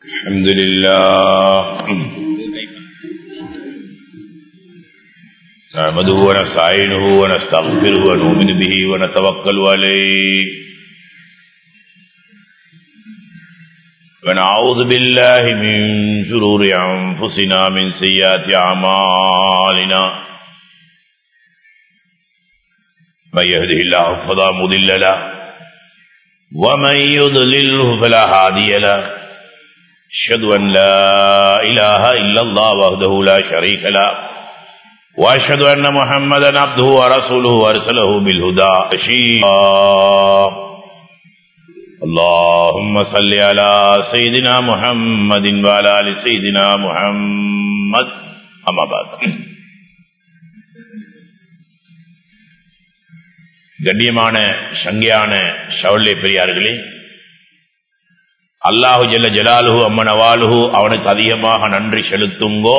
الحمد لله نعمده ونستعينه ونستغفره ونؤمن به ونتوكل عليه ونعوذ بالله من شرور أنفسنا من سيئات أعمالنا من يهده الله فلا مضل له ومن يضلله فلا هادي له أشهد أن لا إله إلا الله وحده لا شريك له وأشهد أن محمدا عبده ورسوله وأرسله بالهدى بشيرا اللهم صل على سيدنا محمد وعلى آل سيدنا محمد أما بعد கண்ணியமான சங்கையான ஷவுல்லே பெரியார்களே அல்லாஹு ஜல்ல ஜலாலுஹு அம்மனவாலுஹு அவனுக்கு அதிகமாக நன்றி செலுத்துங்கோ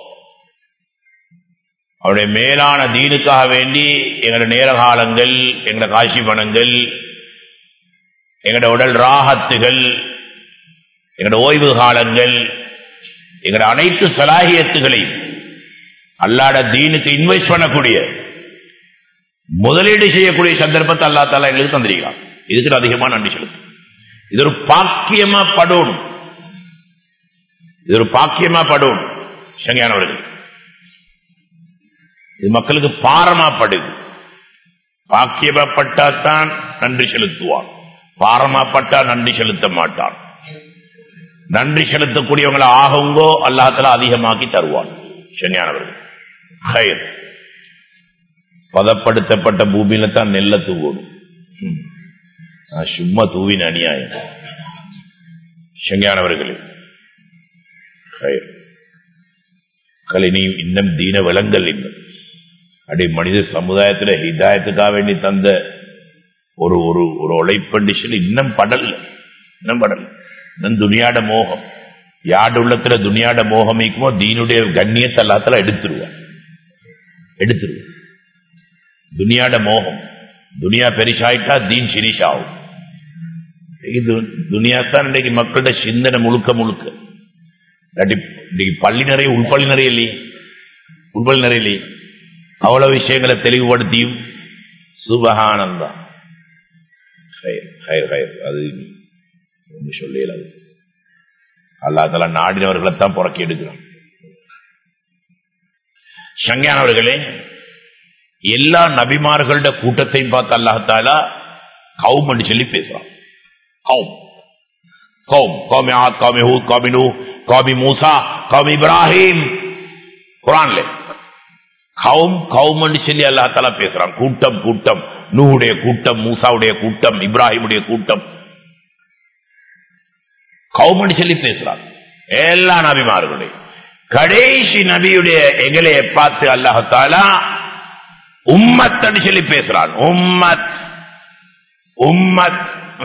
அவருடைய மேலான தீனுக்காக வேண்டி எங்களோட நேர காலங்கள் எங்களோட காட்சி பணங்கள் எங்களோட உடல் ராகத்துகள் எங்களோட ஓய்வு காலங்கள் எங்களோட அனைத்து சலாகியத்துகளையும் அல்லாட தீனுக்கு இன்வெஸ்ட் பண்ணக்கூடிய முதலீடு செய்யக்கூடிய சந்தர்ப்பத்தை அல்லா தாலா எங்களுக்கு தந்திருக்கிறான் இதுக்கு அதிகமாக நன்றி செலுத்தும் இது ஒரு பாக்கியமா படும் இது ஒரு பாக்கியமா படும் சங்கையானவர்கள் இது மக்களுக்கு பாரமாப்படுது பாக்கியமாப்பட்டாத்தான் நன்றி செலுத்துவான் பாரமாப்பட்டா நன்றி செலுத்த மாட்டான் நன்றி செலுத்தக்கூடியவங்களை ஆகுங்கோ அல்லாத்துல அதிகமாக்கி தருவான் சங்கையானவர்கள் ஹயர் பதப்படுத்தப்பட்ட பூமியில தான் நெல்ல தூவணும் சும்மா தூவின் அநியாயம் செங்கானவர்களே கலினி இன்னும் தீன விலங்கல் இன்னும் அப்படி மனித சமுதாயத்துல ஹிதாயத்துக்காக வேண்டி தந்த ஒரு ஒரு ஒரு உழைப்பண்டிஷன் இன்னும் படல் இன்னும் படல் இன்னும் துணியாட மோகம் யாடு உள்ளத்துல துணியாட மோகம் இருக்குமோ தீனுடைய கண்ணியத்தை எல்லாத்துல எடுத்துருவான் எடுத்துருவான் துனியாட மோகம் துனியா பெரிசாயிட்டா தீன் சிரிசாகும் இது துனியா தான் இன்றைக்கு மக்களோட சிந்தனை முழுக்க முழுக்க இன்னைக்கு பள்ளி நிறைய உள்பள்ளி நிறைய இல்லையே உள்பள்ளி நிறைய இல்லையே அவ்வளவு விஷயங்களை தெளிவுபடுத்தியும் சுபகானந்தா அது சொல்லல அல்லாதல நாடினவர்களைத்தான் புறக்கி எடுக்கிறான் சங்கானவர்களே எல்லா நபிமார்களோட கூட்டத்தையும் பார்த்து அல்லாஹாலா கவும் சொல்லி பேசுறான் கௌம் கௌம் கௌமி ஆத் கௌமி ஹூத் கௌமி நூ கௌமி மூசா கௌமி இப்ராஹிம் குரான்ல கௌம் கௌம் சொல்லி அல்லா தாலா பேசுறான் கூட்டம் கூட்டம் நூடைய கூட்டம் மூசாவுடைய கூட்டம் இப்ராஹிமுடைய கூட்டம் கௌம் சொல்லி பேசுறான் எல்லா நபிமார்களுடைய கடைசி நபியுடைய எங்களைய பார்த்து அல்லாஹாலா உம்மத் சொல்லி பேசுறான் உம்மத் உம்மத்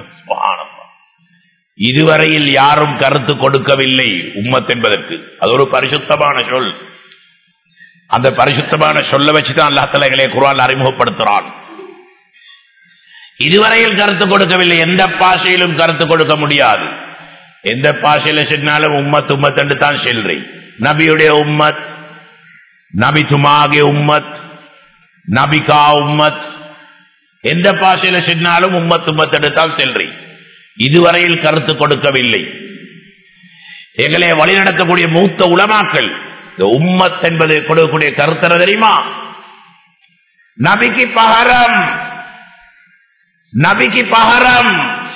இதுவரையில் யாரும் கருத்து கொடுக்கவில்லை உம்மத் என்பதற்கு அது ஒரு பரிசுத்தமான சொல் அந்த பரிசுத்தமான சொல்ல வச்சுதான் அல்லா தலைகளை குரான் அறிமுகப்படுத்துறான் இதுவரையில் கருத்து கொடுக்கவில்லை எந்த பாஷையிலும் கருத்து கொடுக்க முடியாது எந்த பாஷையில சொன்னாலும் உம்மத் உம்மத் என்று தான் செல்றேன் நபியுடைய உம்மத் நபி துமாகிய உம்மத் நபிகா உம்மத் எந்த பாஷையில சொன்னாலும் உம்மத் உம்மத் எடுத்தால் செல்றி இதுவரையில் கருத்து கொடுக்கவில்லை எங்களை வழிநடத்தக்கூடிய மூத்த உலமாக்கள் இந்த உம்மத் என்பது கொடுக்கக்கூடிய கருத்தர தெரியுமா நபிக்கு பகரம் நபிக்கு பகரம்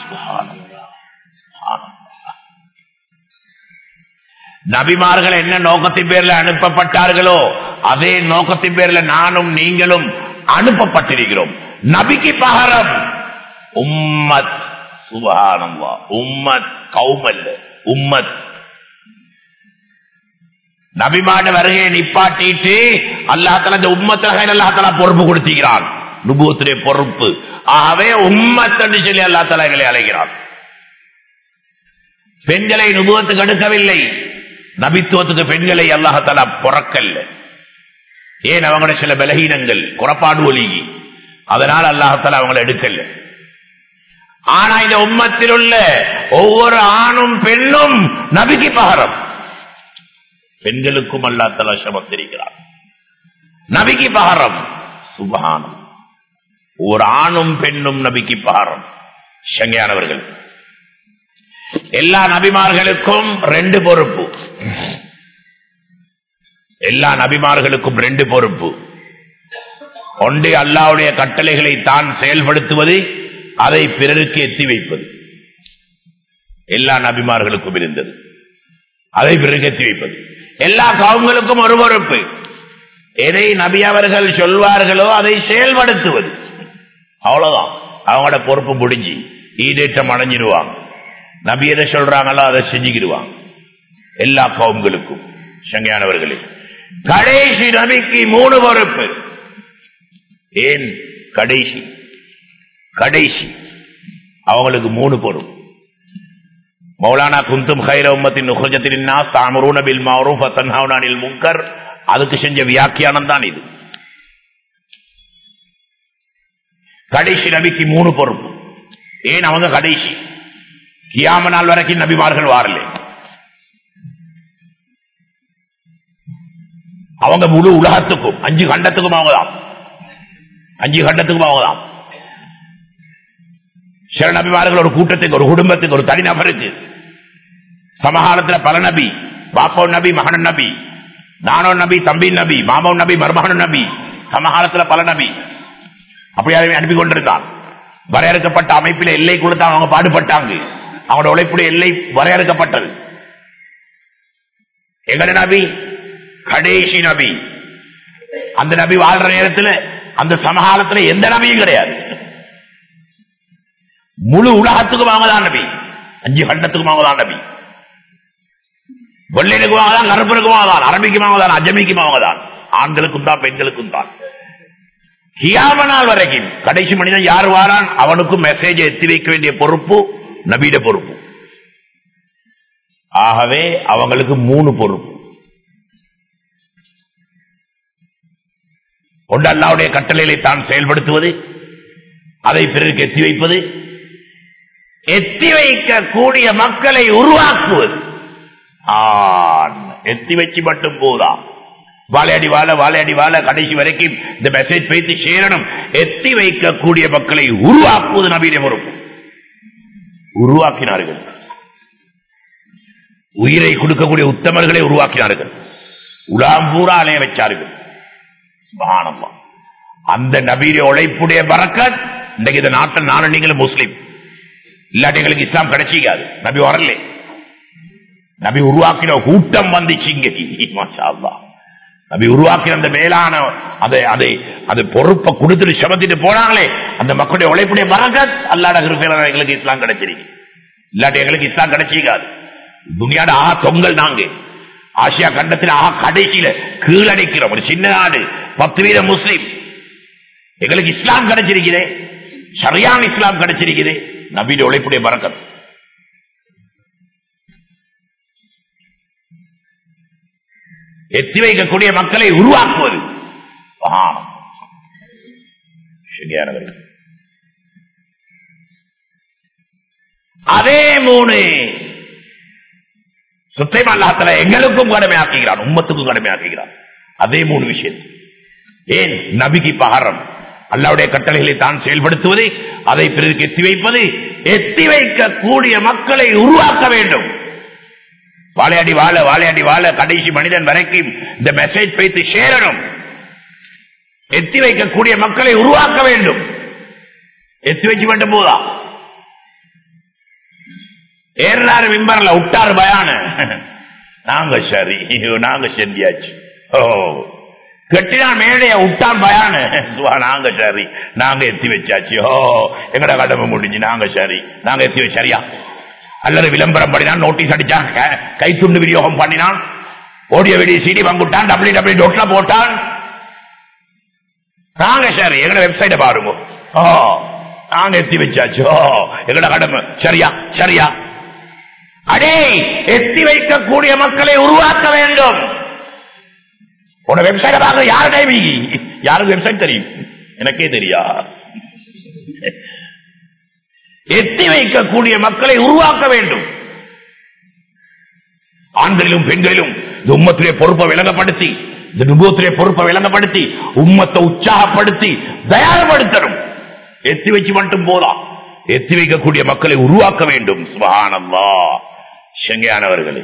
நபிமார்கள் என்ன நோக்கத்தின் பேர்ல அனுப்பப்பட்டார்களோ அதே நோக்கத்தின் பேர்ல நானும் நீங்களும் அனுப்பப்பட்டிருக்கிறோம் நபிக்கு பகரம் உம்மத் சுபானம்வா உம்மத் கௌமல்ல உம்மத் நபிமான வருகையை நிப்பாட்டிட்டு அல்லாத்தல இந்த உம்மத்தாக அல்லாத்தலா பொறுப்பு கொடுத்துக்கிறான் நுபுவத்துடைய பொறுப்பு ஆகவே உம்மத் என்று சொல்லி அல்லாத்தலா எங்களை அழைக்கிறான் பெண்களை நுபுவத்துக்கு எடுக்கவில்லை நபித்துவத்துக்கு பெண்களை அல்லாஹாலா புறக்கல்ல ஏன் அவங்களோட சில பலகீனங்கள் குறப்பாடு ஒலிகி அதனால் அல்லாஹால அவங்களை எடுக்கல ஆனா இந்த உம்மத்தில் உள்ள ஒவ்வொரு ஆணும் பெண்ணும் நபிக்கு பகரம் பெண்களுக்கும் அல்லா தலா சமத்திருக்கிறார் நபிக்கு பகரம் சுபகானம் ஒரு ஆணும் பெண்ணும் நபிக்கு பகரம் சங்கையானவர்கள் எல்லா நபிமார்களுக்கும் ரெண்டு பொறுப்பு எல்லா நபிமார்களுக்கும் ரெண்டு பொறுப்பு ஒன்று அல்லாவுடைய கட்டளைகளை தான் செயல்படுத்துவது அதை பிறருக்கு எத்தி வைப்பது எல்லா நபிமார்களுக்கும் இருந்தது அதை பிறருக்கு எத்தி வைப்பது எல்லா கவுங்களுக்கும் ஒரு பொறுப்பு எதை நபி அவர்கள் சொல்வார்களோ அதை செயல்படுத்துவது அவ்வளவுதான் அவங்களோட பொறுப்பு முடிஞ்சு ஈடேற்றம் அடைஞ்சிடுவாங்க நபி எதை சொல்றாங்களோ அதை செஞ்சுக்கிடுவாங்க எல்லா கவுங்களுக்கும் சங்கையானவர்களே கடைசி நபிக்கு மூணு பொறுப்பு ஏன் கடைசி கடைசி அவங்களுக்கு மூணு பொறுப்பு மௌலானா குந்தும் ஹைர உம்மத்தின் நுகஜத்தின் தாமரூன பில் மாரூஃப் தன்ஹாவுனானில் முங்கர் அதுக்கு செஞ்ச வியாக்கியானம் தான் இது கடைசி நபிக்கு மூணு பொறுப்பு ஏன் அவங்க கடைசி கியாம நாள் வரைக்கும் நபிமார்கள் வாரல அவங்க முழு உலகத்துக்கும் அஞ்சு கண்டத்துக்கும் அவங்க தான் அஞ்சு கண்டத்துக்கும் அவங்க தான் சில நபிமார்கள் ஒரு கூட்டத்துக்கு ஒரு குடும்பத்துக்கு ஒரு தனிநபருக்கு சமகாலத்தில் பல நபி பாப்போ நபி மகன் நபி நானோ நபி தம்பி நபி மாமோ நபி மருமகன் நபி சமகாலத்தில் பல நபி அப்படியே அனுப்பி கொண்டிருந்தான் வரையறுக்கப்பட்ட அமைப்பில் எல்லை கொடுத்து அவங்க பாடுபட்டாங்க அவனோட உழைப்புடைய எல்லை வரையறுக்கப்பட்டது எங்கட நபி கடைசி நபி அந்த நபி வாழ்ற நேரத்தில் அந்த சமகாலத்தில் எந்த நபியும் கிடையாது முழு உலகத்துக்கும் அவங்கதான் நபி அஞ்சு கண்டத்துக்கும் அவங்கதான் நபி வெள்ளைனுக்கும் அவங்கதான் கருப்பனுக்கும் அவங்கதான் அரபிக்கும் அவங்கதான் அஜமிக்கும் அவங்கதான் ஆண்களுக்கும் தான் பெண்களுக்கும் தான் கியாம நாள் வரைக்கும் கடைசி மனிதன் யார் வாரான் அவனுக்கும் மெசேஜ் எத்தி வைக்க வேண்டிய பொறுப்பு நபீட பொறுப்பு ஆகவே அவங்களுக்கு மூணு பொறுப்பு ஒன்று அல்லாவுடைய கட்டளைகளை தான் செயல்படுத்துவது அதை பிறருக்கு எத்தி வைப்பது எத்தி வைக்கக்கூடிய மக்களை உருவாக்குவது எத்தி வச்சு மட்டும் போதா வாழையடி வாழ வாழையடி வாழ கடைசி வரைக்கும் இந்த மெசேஜ் வைத்து சேரணும் எத்தி வைக்கக்கூடிய மக்களை உருவாக்குவது நவீன பொறுப்பு உருவாக்கினார்கள் உயிரை கொடுக்கக்கூடிய உத்தமர்களை உருவாக்கினார்கள் உலாம் பூரா அலைய வச்சார்கள் சுபஹானல்லாஹ். அந்த நபீரிய உழைப்புடைய பறக்கத் இன்றைக்கு இந்த நாட்டில் நானும் நீங்களும் முஸ்லீம் இல்லாட்டி எங்களுக்கு இஸ்லாம் கிடைச்சிக்காது நபி வரல நபி உருவாக்கின கூட்டம் வந்துச்சு இங்க மாஷா அல்லாஹ். நபி உருவாக்கின அந்த மேலான அதை அதை அது பொறுப்பை கொடுத்துட்டு சமத்திட்டு போனாங்களே அந்த மக்களுடைய உழைப்புடைய பறக்கத் அல்லாட கிருப்பையில எங்களுக்கு இஸ்லாம் கிடைச்சிருக்கு இல்லாட்டி எங்களுக்கு இஸ்லாம் கிடைச்சிக்காது துனியாட ஆ தொங்கல் நாங்க ஆசியா கண்டத்தில் ஆ கடைசியில கீழடிக்கிறோம் ஒரு சின்ன நாடு பத்து வீத முஸ்லீம் எங்களுக்கு இஸ்லாம் கிடைச்சிருக்கிறே சரியான இஸ்லாம் கிடைச்சிருக்கிறே நபீட உழைப்புடைய பறக்கத் எத்தி வைக்கக்கூடிய மக்களை உருவாக்குவது ஆ. சரியானவர்கள் அதே மூணு சுத்தம் அல்லாத்தல எங்களுக்கும் கடமையாக்குகிறான் உம்மத்துக்கும் கடமையாக்குகிறான் அதே மூணு விஷயம் ஏன் நபிக்கு பகரம் அல்லாவுடைய கட்டளைகளை தான் செயல்படுத்துவது அதை பிறருக்கு எத்தி வைப்பது எத்தி வைக்கக்கூடிய மக்களை உருவாக்க வேண்டும் வாழையடி வாழ வாழையடி வாழ கடைசி மனிதன் வரைக்கும் இந்த மெசேஜ் வைத்து சேரணும் எத்தி வைக்கக்கூடிய மக்களை உருவாக்க வேண்டும் எத்தி வச்சு வேண்டும் போதா ஏறாரு மிம்பர்ல விட்டாரு பயான நாங்க சரி நாங்க செஞ்சியாச்சு ஓ கட்டினான் மேடைய விட்டான் பயான சுவா, நாங்க சரி நாங்க எத்தி வச்சாச்சு ஓ எங்கட கடமை முடிஞ்சு நாங்க சரி நாங்க எத்தி வச்சு சரியா அல்லது விளம்பரம் பண்ணினான் நோட்டீஸ் அடிச்சான் க- கைத்துண்டு விநியோகம் பண்ணினான் ஓடிய வெளியே சிடி வாங்கிட்டான் டபிள்யூ டபிள்யூ டோட்ல போட்டான் நாங்க சரி எங்கட வெப்சைட்டை பாருங்க ஓ நாங்க எத்தி வச்சாச்சு ஓ எங்கட கடமை சரியா சரியா அடே எத்தி வைக்கக்கூடிய மக்களை உருவாக்க வேண்டும் உன வெப்சைட் பார்க்க யாரு டைமிங் யாருக்கு வெப்சைட் தெரியும் எனக்கே தெரியா எத்தி வைக்கக்கூடிய மக்களை உருவாக்க வேண்டும் ஆண்களிலும் பெண்களிலும் இந்த உம்மத்திலே பொறுப்பை விளங்கப்படுத்தி இந்த நுபத்திலே பொறுப்பை விளங்கப்படுத்தி உம்மத்தை உற்சாகப்படுத்தி தயார்படுத்தணும் எத்தி வச்சு மட்டும் போதா எத்தி வைக்கக்கூடிய மக்களை உருவாக்க வேண்டும் சுபஹானல்லா செங்கையானவர்களே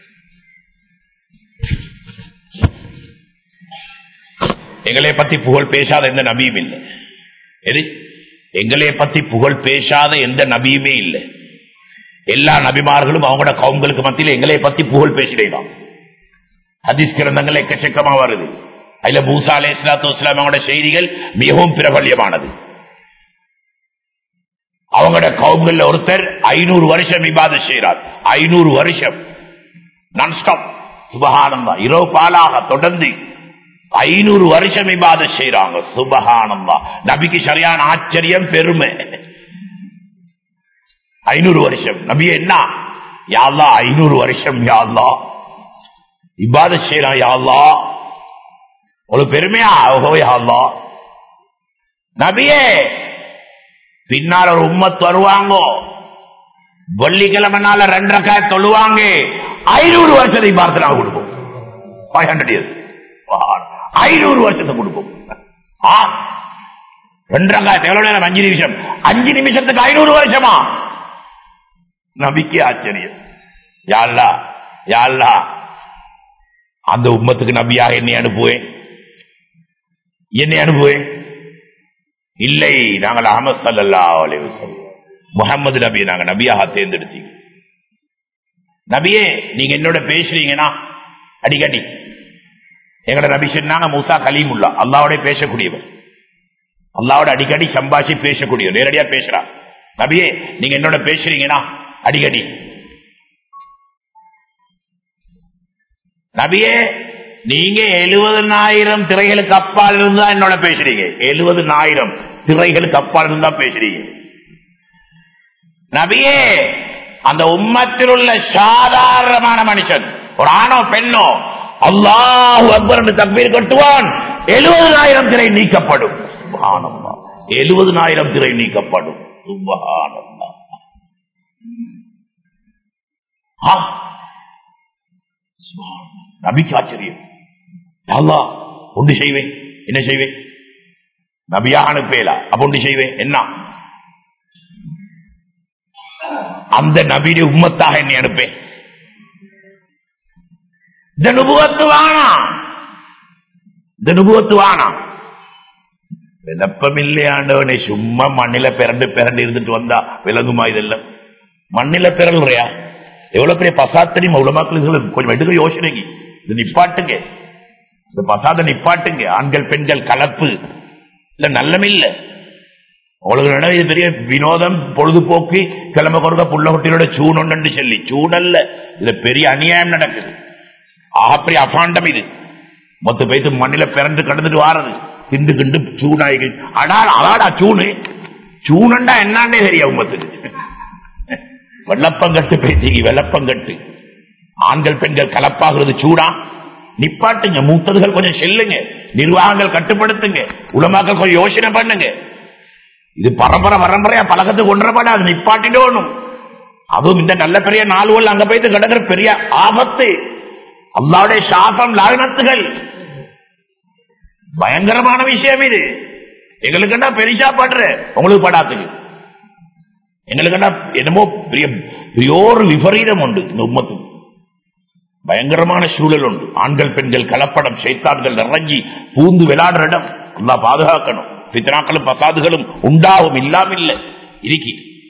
எங்களை பத்தி புகழ் பேசாத எந்த நபியும் இல்லை எது எங்களை பத்தி புகழ் பேசாத எந்த நபியுமே இல்லை எல்லா நபிமார்களும் அவங்களோட கவுங்களுக்கு மத்தியில் எங்களை பத்தி புகழ் பேசிடலாம் ஹதீஸ் கிரந்தங்கள் எக்கச்சக்கமா வருது அதுல மூசா அலே இஸ்லாத்து வஸ்லாம் அவங்களோட செய்திகள் மிகவும் பிரபல்யமானது அவங்களோட கவுங்கள்ல ஒருத்தர் ஐநூறு வருஷம் இபாத செய்கிறார் ஐநூறு வருஷம் நான்ஸ்டாப் சுபகானந்தா இரவு பாலாக தொடர்ந்து ஐநூறு வருஷம் இபாத செய்யறாங்க சுபகானந்தா நபிக்கு சரியான ஆச்சரியம் பெருமை ஐநூறு வருஷம் நபி என்ன யாழ்லா ஐநூறு வருஷம் யாழ்லா இபாத செய்யறான் யாழ்லா ஒரு பெருமையா ஓஹோ யாழ்லா நபியே பின்னால் ஒரு உம்மத் வருவாங்க வெள்ளிக்கிழமை நாள ரெண்டரை காய் தொழுவாங்க ஐநூறு வருஷத்தை பார்த்து நான் கொடுப்போம் ஃபைவ் ஹண்ட்ரட் இயர்ஸ் ஐநூறு வருஷத்தை கொடுப்போம் ஆ ரெண்டரை காய் எவ்வளவு நேரம் அஞ்சு நிமிஷம் அஞ்சு நிமிஷத்துக்கு ஐநூறு வருஷமா நபிக்கு ஆச்சரியம் யாழ்லா யாழ்லா அந்த உம்மத்துக்கு நபியாக என்னை அனுப்புவேன் என்னை அனுப்புவேன் இல்லை நாங்கள் அகமது சல்லா முகமது நபியை நாங்கள் நபியாக தேர்ந்தெடுத்தீங்க நபியே நீங்க என்னோட பேசுறீங்கன்னா அடிக்கடி எங்களோட நபி சொன்னாங்க மூசா கலீமுல்லா அல்லாவோட பேசக்கூடியவர் அல்லாவோட அடிக்கடி சம்பாஷி பேசக்கூடியவர் நேரடியா பேசுறான் நபியே நீங்க என்னோட பேசுறீங்கன்னா அடிக்கடி நபியே நீங்க எழுபதனாயிரம் திரைகளுக்கு அப்பால் இருந்தா என்னோட பேசுறீங்க எழுபதனாயிரம் திரைகளுக்கு அப்பால் இருந்தா பேசுறீங்க நபியே அந்த உம்மத்தில் உள்ள சாதாரணமான மனுஷன் ஒரு ஆணோ பெண்ணோ அல்லாஹ் அக்பர் என்று தக்பீர் கட்டுவான் எழுபதனாயிரம் திரை நீக்கப்படும் சுபஹானல்லா எழுபதனாயிரம் திரை நீக்கப்படும் சுபஹானல்லா ஆ நபிக்கு ஆச்சரியம் அல்லா ஒன்று செய்வேன் என்ன செய்வேன் நபியா அனுப்பேலா அப்ப ஒன்று செய்வேன் என்ன அந்த நபியுடைய உம்மத்தாக என்னை அனுப்பேன் இந்த நுபுவத்து வானாம் இந்த நுபுவத்து வானாம் விளப்பமில்லையாண்டவனை சும்மா மண்ணில பிறண்டு பிறண்டு இருந்துட்டு வந்தா விளங்குமா இதெல்லாம் மண்ணில பிறல்றையா எவ்வளவு பெரிய பசாத்தனி உலமாக்கள் கொஞ்சம் எடுக்க யோசனைங்க இது நிப்பாட்டுங்க இந்த பசாத நிப்பாட்டுங்க ஆண்கள் பெண்கள் கலப்பு இல்ல நல்லமில்ல உங்களுக்கு நினைவு இது பெரிய வினோதம் பொழுதுபோக்கு கிளம்ப கொடுக்க புள்ள குட்டியோட சூணுண்டு சொல்லி சூடல்ல இதுல பெரிய அநியாயம் நடக்குது ஆப்படி அபாண்டம் இது மொத்த பேத்து மண்ணில பிறந்து கடந்துட்டு வாரது கிண்டு கிண்டு சூடாய் அடா அதாடா சூணு சூனண்டா என்னாண்டே தெரியும் உமத்துக்கு வெள்ளப்பங்கட்டு பேசிக்கு வெள்ளப்பங்கட்டு ஆண்கள் பெண்கள் கலப்பாகிறது சூடா நிப்பாட்டுங்க மூத்ததுகள் கொஞ்சம் செல்லுங்க நிர்வாகங்கள் கட்டுப்படுத்துங்க உலமாக்கள் கொஞ்சம் யோசனை பண்ணுங்க இது பரம்பரை பரம்பரையா பழக்கத்துக்கு ஒன்றப்பட அது நிப்பாட்டிடணும் அதுவும் இந்த நல்ல பெரிய நாள்கள் அங்க போயிட்டு கிடக்கிற பெரிய ஆபத்து அல்லாவுடைய சாசம் லாகனத்துகள் பயங்கரமான விஷயம் இது எங்களுக்கு என்ன பெரிசா படுற உங்களுக்கு படாத்துக்கு எங்களுக்கு என்ன என்னமோ பெரிய பெரியோர் விபரீதம் உண்டு இந்த உம்மத்துக்கு பயங்கரமான சூழல் உண்டு ஆண்கள் பெண்கள் கலப்படம் சைத்தான்கள் நிறைஞ்சி பூந்து விளையாடுற இடம் நல்லா பாதுகாக்கணும் பித்தனாக்களும் பசாதுகளும் உண்டாகும் இல்லாம இல்லை இருக்கி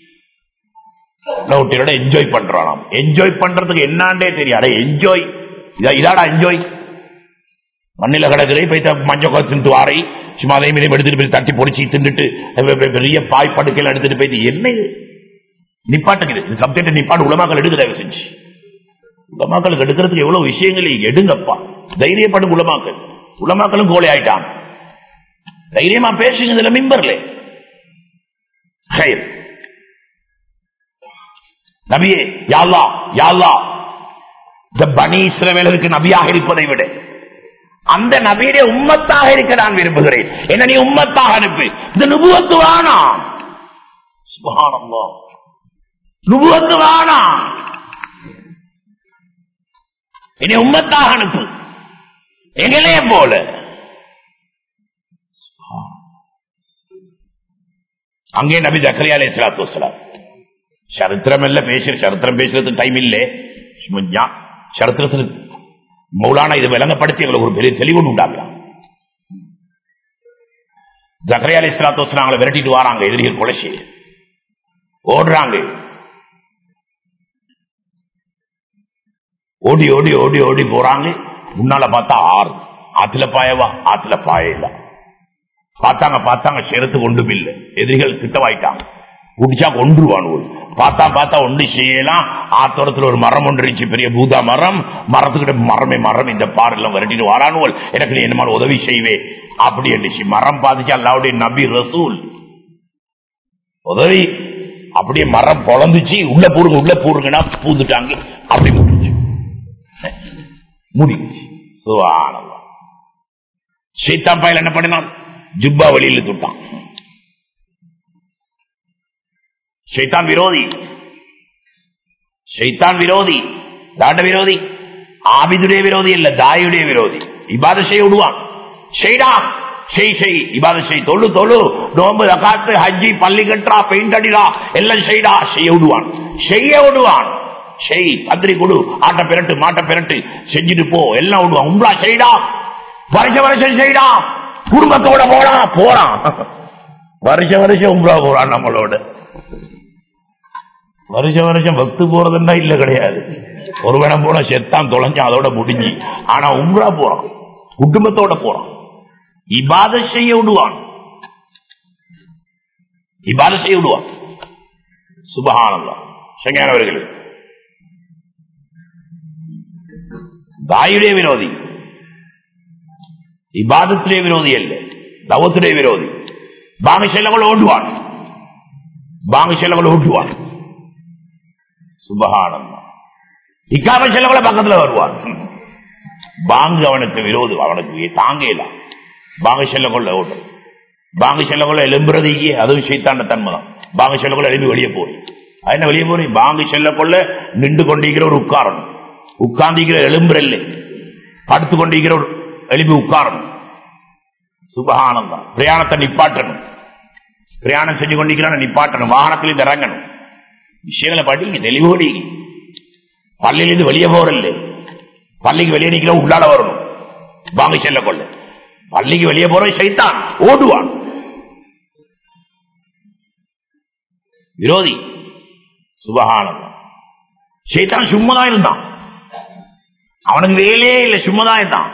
என்ஜாய் பண்றான் என்ஜாய் பண்றதுக்கு என்னாண்டே தெரியாது என்ஜாய் இதாடா என்ஜாய் மண்ணில கிடக்குறே போய் மஞ்சள் குளத்து வாரை சும்மா அதே மீது எடுத்துட்டு போய் தட்டி பொடிச்சு தின்னுட்டு பெரிய பாய் படுக்கையில் எடுத்துட்டு போய் என்ன இது நிப்பாட்டுக்குது இந்த சப்ஜெக்ட் நிப்பாட்டு உலமாக்கள் எடுக்க தயவு செஞ்சு உலமாக்களுக்கு எடுக்கிறதுக்கு எவ்வளவு விஷயங்கள் எடுங்கப்பா தைரியப்படும் உலமாக்கள் உலமாக்களும் கோலை ஆயிட்டான் தைரியமா பேசுங்க இதுல மிம்பர்ல நபியே யாழ்லா யாழ்லா இந்த பனி இஸ்ரவேலருக்கு நபியாக இருப்பதை விட அந்த நபியுடைய உம்மத்தாக இருக்க நான் விரும்புகிறேன் என்ன நீ உம்மத்தாக அனுப்பு இந்த நுபுவத்து வேணாம் சுபஹானல்லாஹ் நுபுவத்து வேணாம் இனி உம்மத்தாக அனுப்பு எங்களே போல அங்கே நபி ஜக்கரியா அலை சலாத்து வசலாம் சரித்திரம் எல்லாம் பேசுற சரித்திரம் பேசுறதுக்கு டைம் இல்லை சும்மா ஞா- சரித்திரத்தில் மௌலானா இதை விளங்கப்படுத்தி எங்களுக்கு ஒரு பெரிய தெளிவு உண்டாக்கலாம் ஜக்கரியா அலை சலாத்து வசலாம் அவங்களை விரட்டிட்டு வராங்க எதிரிகள் கொலைச்சி ஓடுறாங்க ஓடி ஓடி ஓடி ஓடி போறாங்க முன்னால பார்த்தா ஆறு ஆத்துல பாயவா ஆத்துல பாயல பார்த்தாங்க பார்த்தாங்க சேரத்து கொண்டு பில்ல எதிரிகள் கிட்டவாயிட்டாங்க குடிச்சா கொண்டுருவானுவோம் பார்த்தா பார்த்தா ஒன்று செய்யலாம் ஆத்தோரத்துல ஒரு மரம் ஒன்று இருந்துச்சு பெரிய பூதா மரம் மரத்துக்கிட்ட மரமே மரம் இந்த பாரெல்லாம் விரட்டிட்டு வரானுவல் எனக்கு நீ என்ன மாதிரி உதவி செய்வே அப்படி இருந்துச்சு மரம் பாதிச்சு அல்லாவுடைய நபி ரசூல் உதவி அப்படியே மரம் பொழந்துச்சு உள்ள பூருங்க உள்ள பூருங்கன்னா பூந்துட்டாங்க அப்படி முடிஞ்சு முடிஞ்சு சுவானவா சீத்தான் பாயில் என்ன பண்ணினான் ஜுப்பா வழியில துட்டான் ஷைத்தான் விரோதி ஷைத்தான் விரோதி தாண்ட விரோதி ஆபிதுடைய விரோதி இல்ல தாயுடைய விரோதி இபாத செய்ய விடுவான் செய்டா செய் செய் இபாத செய் தொழு தொழு நோம்பு ரகாத்து ஹஜ்ஜி பள்ளி கட்டுறா பெயிண்ட் அடிடா எல்லாம் செய்டா செய்ய விடுவான் செய்ய விடுவான் செய் பத்திரி கொடு ஆட்ட பிறட்டு மாட்ட பிறட்டு செஞ்சுட்டு போ எல்லாம் விடுவான் உங்களா செய்டா வருஷ வருஷம் செய்டா குடும்பத்தோட போறான் போறான் வருஷ வருஷம் உம்ரா போறான் நம்மளோட வருஷ வருஷம் பக்து போறதுன்னா இல்ல கிடையாது ஒரு வேடம் போன செத்தான் தொலைஞ்சான் அதோட முடிஞ்சு ஆனா உம்ரா போறான் குடும்பத்தோட போறான் இபாத செய்ய விடுவான் இபாத செய்ய விடுவான் சுபகானந்தம் சங்கானவர்கள் தாயுடைய விரோதி இபாதத்திலே விரோதி அல்ல தவத்துடைய விரோதி பாங்க செல்லவள் ஓட்டுவான் பாங்க செல்லவள் ஓட்டுவான் சுபகானந்தம் இக்காம செல்லவள பக்கத்துல வருவான் பாங்கு அவனுக்கு விரோதி அவனுக்கு தாங்கல பாங்க செல்ல கொள்ள ஓட்டும் பாங்க செல்ல கொள்ள எலும்புறதுக்கு அதுவும் சைத்தாண்ட தன்மை தான் பாங்க செல்ல கொள்ள எழுப்பி வெளியே போறேன் என்ன வெளியே போறேன் பாங்கு செல்ல கொள்ள நின்று கொண்டிருக்கிற ஒரு உட்காரணும் உட்கார்ந்திருக்கிற எலும்புற இல்லை படுத்து கொண்டிருக்கிற ஒரு எழுப்பி உட்காரணும் சுபகானந்தம் பிரயாணத்தை நிப்பாட்டணும் பிரயாணம் செஞ்சு கொண்டிருக்கிறான நிப்பாட்டணும் வாகனத்தில் இறங்கணும் விஷயங்களை படிங்க தெளிவோடி பள்ளியிலிருந்து வெளியே போறல்ல பள்ளிக்கு வெளியே நிக்கிற உள்ளால வரணும் வாங்க செல்ல கொள்ள பள்ளிக்கு வெளியே போற சைத்தான் ஓடுவான் விரோதி சுபகானந்தம் சைத்தான் சும்மதான் இருந்தான் அவனுக்கு வேலையே இல்லை சும்மதான் இருந்தான்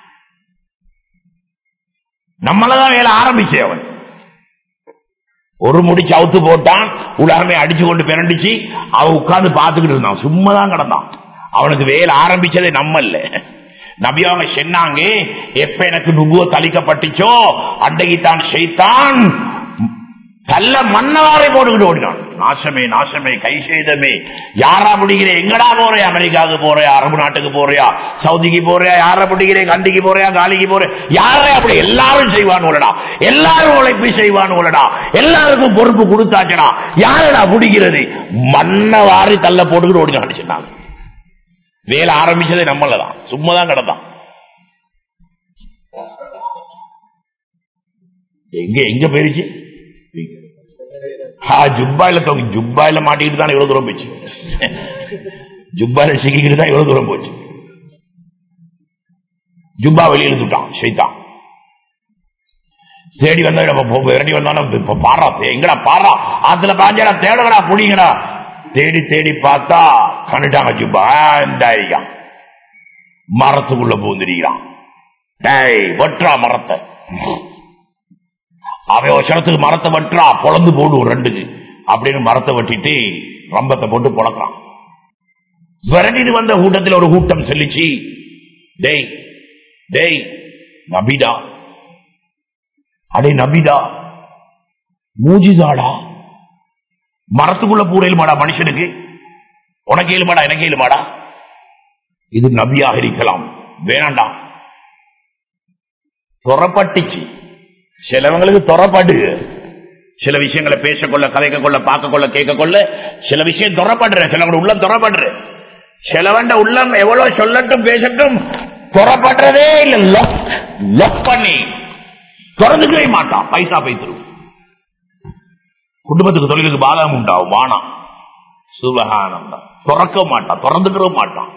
நம்மளதான் வேலை ஆரம்பிச்சு அவன் ஒரு முடிச்சு அவுத்து போட்டான் உலகமே அடிச்சு கொண்டு பிறண்டிச்சு அவன் உட்கார்ந்து பார்த்துக்கிட்டு இருந்தான் சும்மா தான் கிடந்தான் அவனுக்கு வேலை ஆரம்பிச்சதே நம்மல்ல நபி அவங்க சொன்னாங்க எப்ப எனக்கு நுபுவ தளிக்கப்பட்டுச்சோ அன்றைக்கு தான் செய்தான் கல்ல மன்னவாரை போட்டுக்கிட்டு ஓடினான் நாசமே நாசமே கை செய்தமே யாரா முடிகிற எங்கடா போறே அமெரிக்காவுக்கு போறியா அரபு நாட்டுக்கு போறியா சவுதிக்கு போறியா யார முடிகிறேன் கண்டிக்கு போறியா காலிக்கு போறியா யாரே அப்படி எல்லாரும் செய்வான் உள்ளடா எல்லாரும் உழைப்பு செய்வான் உள்ளடா எல்லாருக்கும் பொறுப்பு கொடுத்தாச்சடா யாரடா முடிகிறது மன்னவாரி தள்ள போட்டுக்கிட்டு ஓடினான்னு சொன்னாங்க வேலை ஆரம்பிச்சதே நம்மளதான் சும்மாதான் கிடந்தான் எங்க எங்க போயிருச்சு ஜுப்பாயில தொங்கி ஜுப்பாயில மாட்டிக்கிட்டு தான் இவ்வளவு தூரம் போச்சு ஜுப்பாயில சிக்கிக்கிட்டு தான் இவ்வளவு தூரம் போச்சு ஜுப்பா வெளியில சுட்டான் ஷைத்தான் தேடி வந்தா விரட்டி வந்தாலும் இப்ப பாரா எங்கடா பாரா ஆத்துல பாஞ்சடா தேடகடா புடிங்கடா தேடி தேடி பார்த்தா கண்டுட்டாங்க ஜுப்பா இந்தாயிருக்கான் மரத்துக்குள்ள பூந்திருக்கிறான் டேய் வெட்டுறா மரத்தை அவன் ஒரு சனத்துக்கு மரத்தை வெட்டுறா பொழந்து போடு ரெண்டுக்கு அப்படின்னு மரத்தை வெட்டிட்டு ரம்பத்தை போட்டு பொழக்கிறான் விரட்டிட்டு வந்த கூட்டத்தில் ஒரு கூட்டம் சொல்லிச்சு டேய் டேய் நபிடா அடே நபிடா மூஜிதாடா மரத்துக்குள்ள பூரையில் மாடா மனுஷனுக்கு உனக்கு ஏழுமாடா எனக்கு ஏழுமாடா இது நபியாக இருக்கலாம் வேணாண்டா துறப்பட்டுச்சு சிலவங்களுக்கு துறப்பாடு சில விஷயங்களை பேசக்கொள்ள கதைக்க கொள்ள பார்க்க கொள்ள கேட்க கொள்ள சில விஷயம் துறப்படுற சிலவங்க உள்ளம் துறப்படுற சிலவண்ட உள்ளம் எவ்வளவு சொல்லட்டும் பேசட்டும் துறப்படுறதே இல்ல லொக் லொக் பண்ணி திறந்துக்கவே மாட்டான் பைசா பைத்திரும் குடும்பத்துக்கு தொழிலுக்கு பாதகம் உண்டாகும் வானம் சுபகானம் திறக்க மாட்டான் திறந்துக்கிற மாட்டான்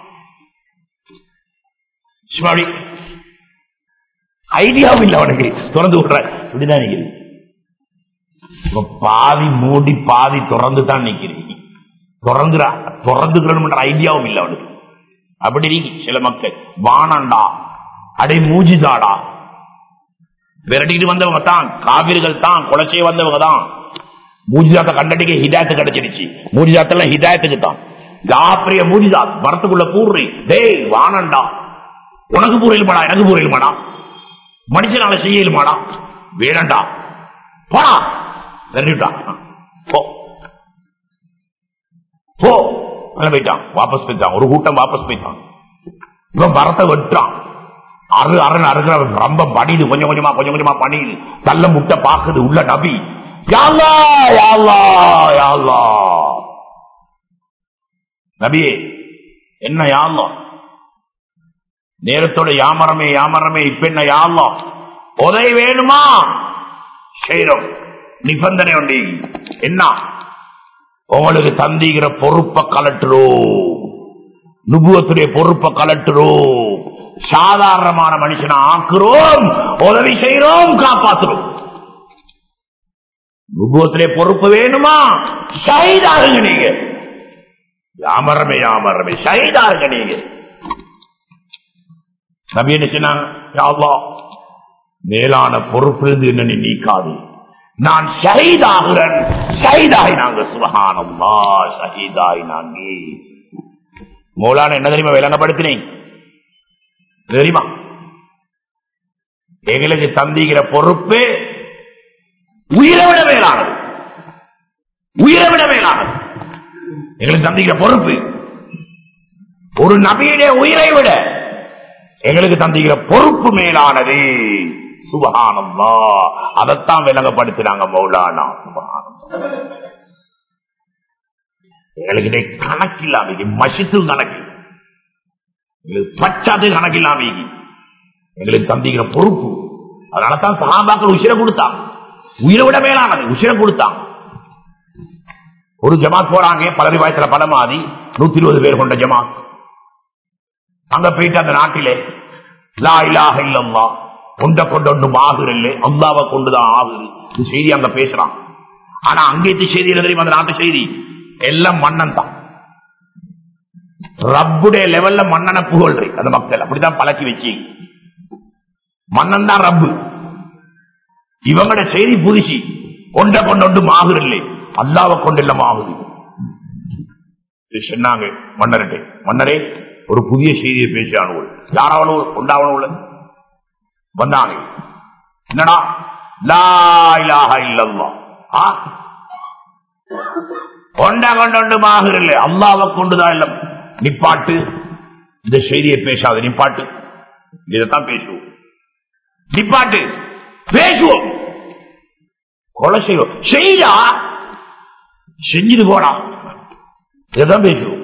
சும்மாடி ஐடியாவும் இல்லை அவனுக்கு திறந்து விடுற இப்படிதான் நிக்கிறீங்க இப்ப பாதி மூடி பாதி திறந்து தான் நிக்கிறீங்க திறந்துடா திறந்துக்கிறோம் ஐடியாவும் இல்லை அவனுக்கு அப்படி இருக்கு சில மக்கள் வானண்டா அடை மூஜிதாடா விரட்டிட்டு வந்தவங்க தான் காவிரிகள் தான் குலச்சே வந்தவங்க தான் மூஜிதாத்தை கண்டடிக்க ஹிதாயத்து கிடைச்சிருச்சு மூஜிதாத்தெல்லாம் ஹிதாயத்துக்கு தான் ஜாப்பிரிய மூஜிதாத் மரத்துக்குள்ள பூர்றி டேய் வானண்டா உனக்கு பூரையிலுமாடா எனக்கு பூரையிலுமாடா மனுஷனால செய்யலுமாடா வேணண்டா போடா விரட்டிட்டா போ போ அவன் போயிட்டான் வாபஸ் போயிட்டான் ஒரு கூட்டம் வாபஸ் போயிட்டான் இவன் மரத்தை வெட்டான் அரு அருன்னு அறுக்கிற ரொம்ப படியுது கொஞ்சம் கொஞ்சமா கொஞ்சம் கொஞ்சமா பண்ணியுது தள்ள முட்டை பாக்குது உள்ள நபி யாழ்லா யாழ்லா யாழ்லா நபியே என்ன யாழ்லா நேரத்தோட யாமரமே யாமரமே இப்ப என்ன யாழ்லா உதவி வேணுமா செய்யறோம் நிபந்தனை உண்டு என்ன உங்களுக்கு தந்திக்கிற பொறுப்பை கலட்டுறோ நுபுவத்துடைய பொறுப்பை கலட்டுறோ சாதாரணமான மனுஷனை ஆக்குறோம் உதவி செய்யறோம் காப்பாத்துறோம் நுபுவத்திலே பொறுப்பு வேணுமா ஷஹீதாருங்க நீங்க யாமரமே யாமரமே ஷஹீதாருங்க நீங்க நபி என்ன சொன்னாங்க யா அல்லாஹ், மேலான பொறுப்பிலிருந்து என்ன நீ நீக்காது நான் ஷஹீதாகிறேன் ஷஹீதாய் நாங்க சுபஹானல்லா ஷஹீதாய் நாங்க மௌலான என்ன தெரியுமா விளங்கப்படுத்தினேன் தெரியுமா எங்களுக்கு தந்திக்கிற பொறுப்பு உயிரை விட மேலானது உயிரை விட மேலானது எங்களுக்கு தந்திக்கிற பொறுப்பு ஒரு நபியுடைய உயிரை விட எங்களுக்கு தந்திக்கிற பொறுப்பு மேலானது சுபகானம்மா அதைத்தான் விளங்கப்படுத்தினாங்க மௌலானா சுபகானம் எங்களுக்கு இதை கணக்கில்லாம மசித்து கணக்கு எங்களுக்கு பச்சாது கணக்கில்லாம எங்களுக்கு தந்திக்கிற பொறுப்பு அதனாலதான் சகாபாக்கள் உசிர கொடுத்தான் உயிரை விட மேலானது உசிர கொடுத்தான் ஒரு ஜமாத் போறாங்க பலரி வயசுல பலமாதி நூத்தி இருபது பேர் கொண்ட ஜமாத் அங்க போயிட்டு அந்த நாட்டிலே லா இலாஹ இல்லல்லா கொண்ட கொண்டு ஒன்றும் ஆகுறில்லை அல்லாவை கொண்டுதான் ஆகுது இந்த செய்தி அங்க பேசுறான் ஆனா அங்கேத்து செய்தி என்ன தெரியுமா அந்த நாட்டு செய்தி எல்லாம் மன்னன் தான் ரப்புடைய லெவல்ல மன்னனை புகழ்றி அந்த மக்கள் அப்படிதான் பழக்கி வச்சு மன்னன் தான் ரப்பு இவங்களோட செய்தி புதுசி கொண்ட கொண்டு ஒன்றும் ஆகுறில்லை அல்லாவை கொண்டு எல்லாம் ஆகுது இது சொன்னாங்க மன்னர்கிட்ட மன்னரே ஒரு புதிய செய்தியை பேசியானவள் யாராவனும் கொண்டாவனும் வந்தாங்க என்னடா லா இலாஹ இல்லல்லாஹ். ஆ? கொண்டா கொண்டு ஆகுறில்லை அல்லாவை கொண்டுதான் இல்ல நிப்பாட்டு இந்த செய்தியை பேசாத நிப்பாட்டு இதைத்தான் பேசுவோம் நிப்பாட்டு பேசுவோம் கொலை செய்வோம் செய்யா செஞ்சுட்டு போடா இதான் பேசுவோம்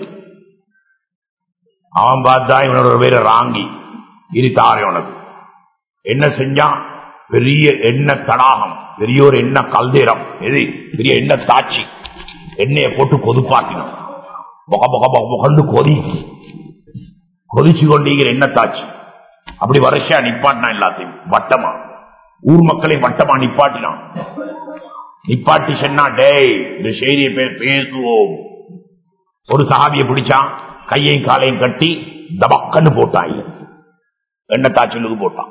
அவன் பார்த்தா இவனோட ஒரு பேரை ராங்கி இருத்தாரே உனக்கு என்ன செஞ்சான் பெரிய எண்ணெய் தடாகம் பெரிய ஒரு எண்ணெய் கல்தேரம் எது பெரிய எண்ணெய் தாச்சி எண்ணெயை போட்டு கொதுப்பாக்கினோம் பொக பொக பொக பொகண்டு கொதி கொதிச்சு கொண்டீங்கிற எண்ணெய் தாச்சி அப்படி வரிசையா நிப்பாட்டினான் எல்லாத்தையும் வட்டமா ஊர் மக்களை வட்டமா நிப்பாட்டினான் நிப்பாட்டி சொன்னா டேய் இந்த செய்தியை பே- பேசுவோம் ஒரு சஹாபியை பிடிச்சான் கையையும் காலையும் கட்டி தபக்கன்னு போட்டான் இல்ல எண்ணெய் தாச்சலுக்கு போட்டான்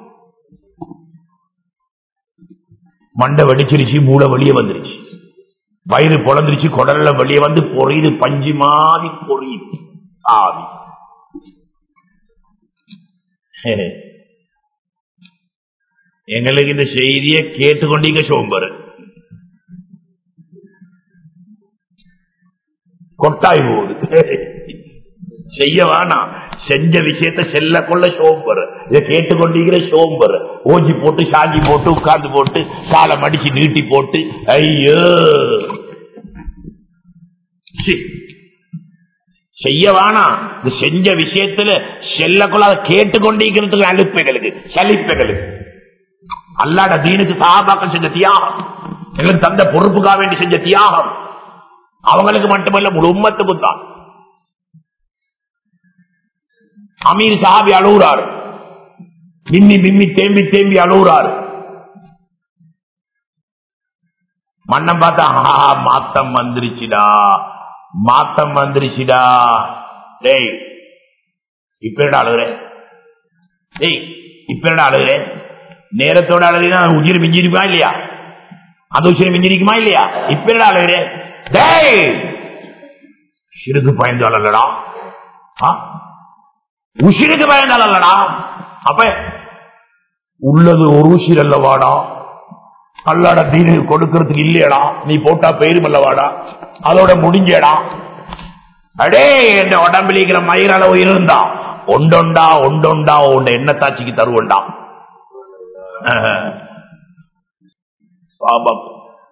மண்டை வெடிச்சிருச்சு மூளை வெளியே வந்துருச்சு வயிறு பொழந்துருச்சு குடல்ல வெளியே வந்து பொறியுது பஞ்சு மாதிரி பொறியுது ஆவி எங்களுக்கு இந்த செய்தியை கேட்டுக்கொண்டீங்க சோம்பரு கொட்டாய் போகுது செய்ய வேணாம் செஞ்ச விஷயத்த செல்ல கொள்ள சோம்பர் இதை கேட்டுக்கொண்டிருக்கிற சோம்பர் ஓஞ்சி போட்டு சாஞ்சி போட்டு உட்கார்ந்து போட்டு காலை மடிச்சு நீட்டி போட்டு ஐயோ சி. செய்ய வேணாம் இது செஞ்ச விஷயத்துல செல்லக்குள்ள அதை கேட்டுக்கொண்டிருக்கிறதுக்கு அழுப்பைகளுக்கு சலிப்பைகளுக்கு அல்லாட தீனுக்கு சாபாக்கள் செஞ்ச தியாகம் எங்களுக்கு தந்த பொறுப்புக்காக வேண்டி செஞ்ச தியாகம் அவங்களுக்கு மட்டுமல்ல முழு உம்மத்துக்கு தான் அமீர் சாபி அழுகுறாரு மிம்மி மிம்மி தேம்பி தேம்பி அழுகுறாரு மண்ணம் பார்த்தா ஆ, மாத்தம் வந்துருச்சுடா மாத்தம் வந்துருச்சுடா டேய் இப்ப என்னடா அழுகுறேன் டேய் இப்ப என்னடா அழுகுறேன் நேரத்தோட அழுகுனா உயிர் மிஞ்சிருக்குமா இல்லையா அந்த உயிர் மிஞ்சிருக்குமா இல்லையா இப்ப என்னடா அழுகுறேன் டேய் சிறுக்கு பயந்து அழலடா உசிருக்கு பயந்தால் அல்லடா அப்ப உள்ளது ஒரு உசிர் அல்லவாடா அல்லாட தீனு கொடுக்கறதுக்கு இல்லையடா நீ போட்டா பெயரும் அல்லவாடா அதோட முடிஞ்சடா அடே என் உடம்பில் இருக்கிற மயிரளவு இருந்தா ஒண்டொண்டா ஒண்டொண்டா உண்ட எண்ணத்தாட்சிக்கு தருவண்டா பாபம்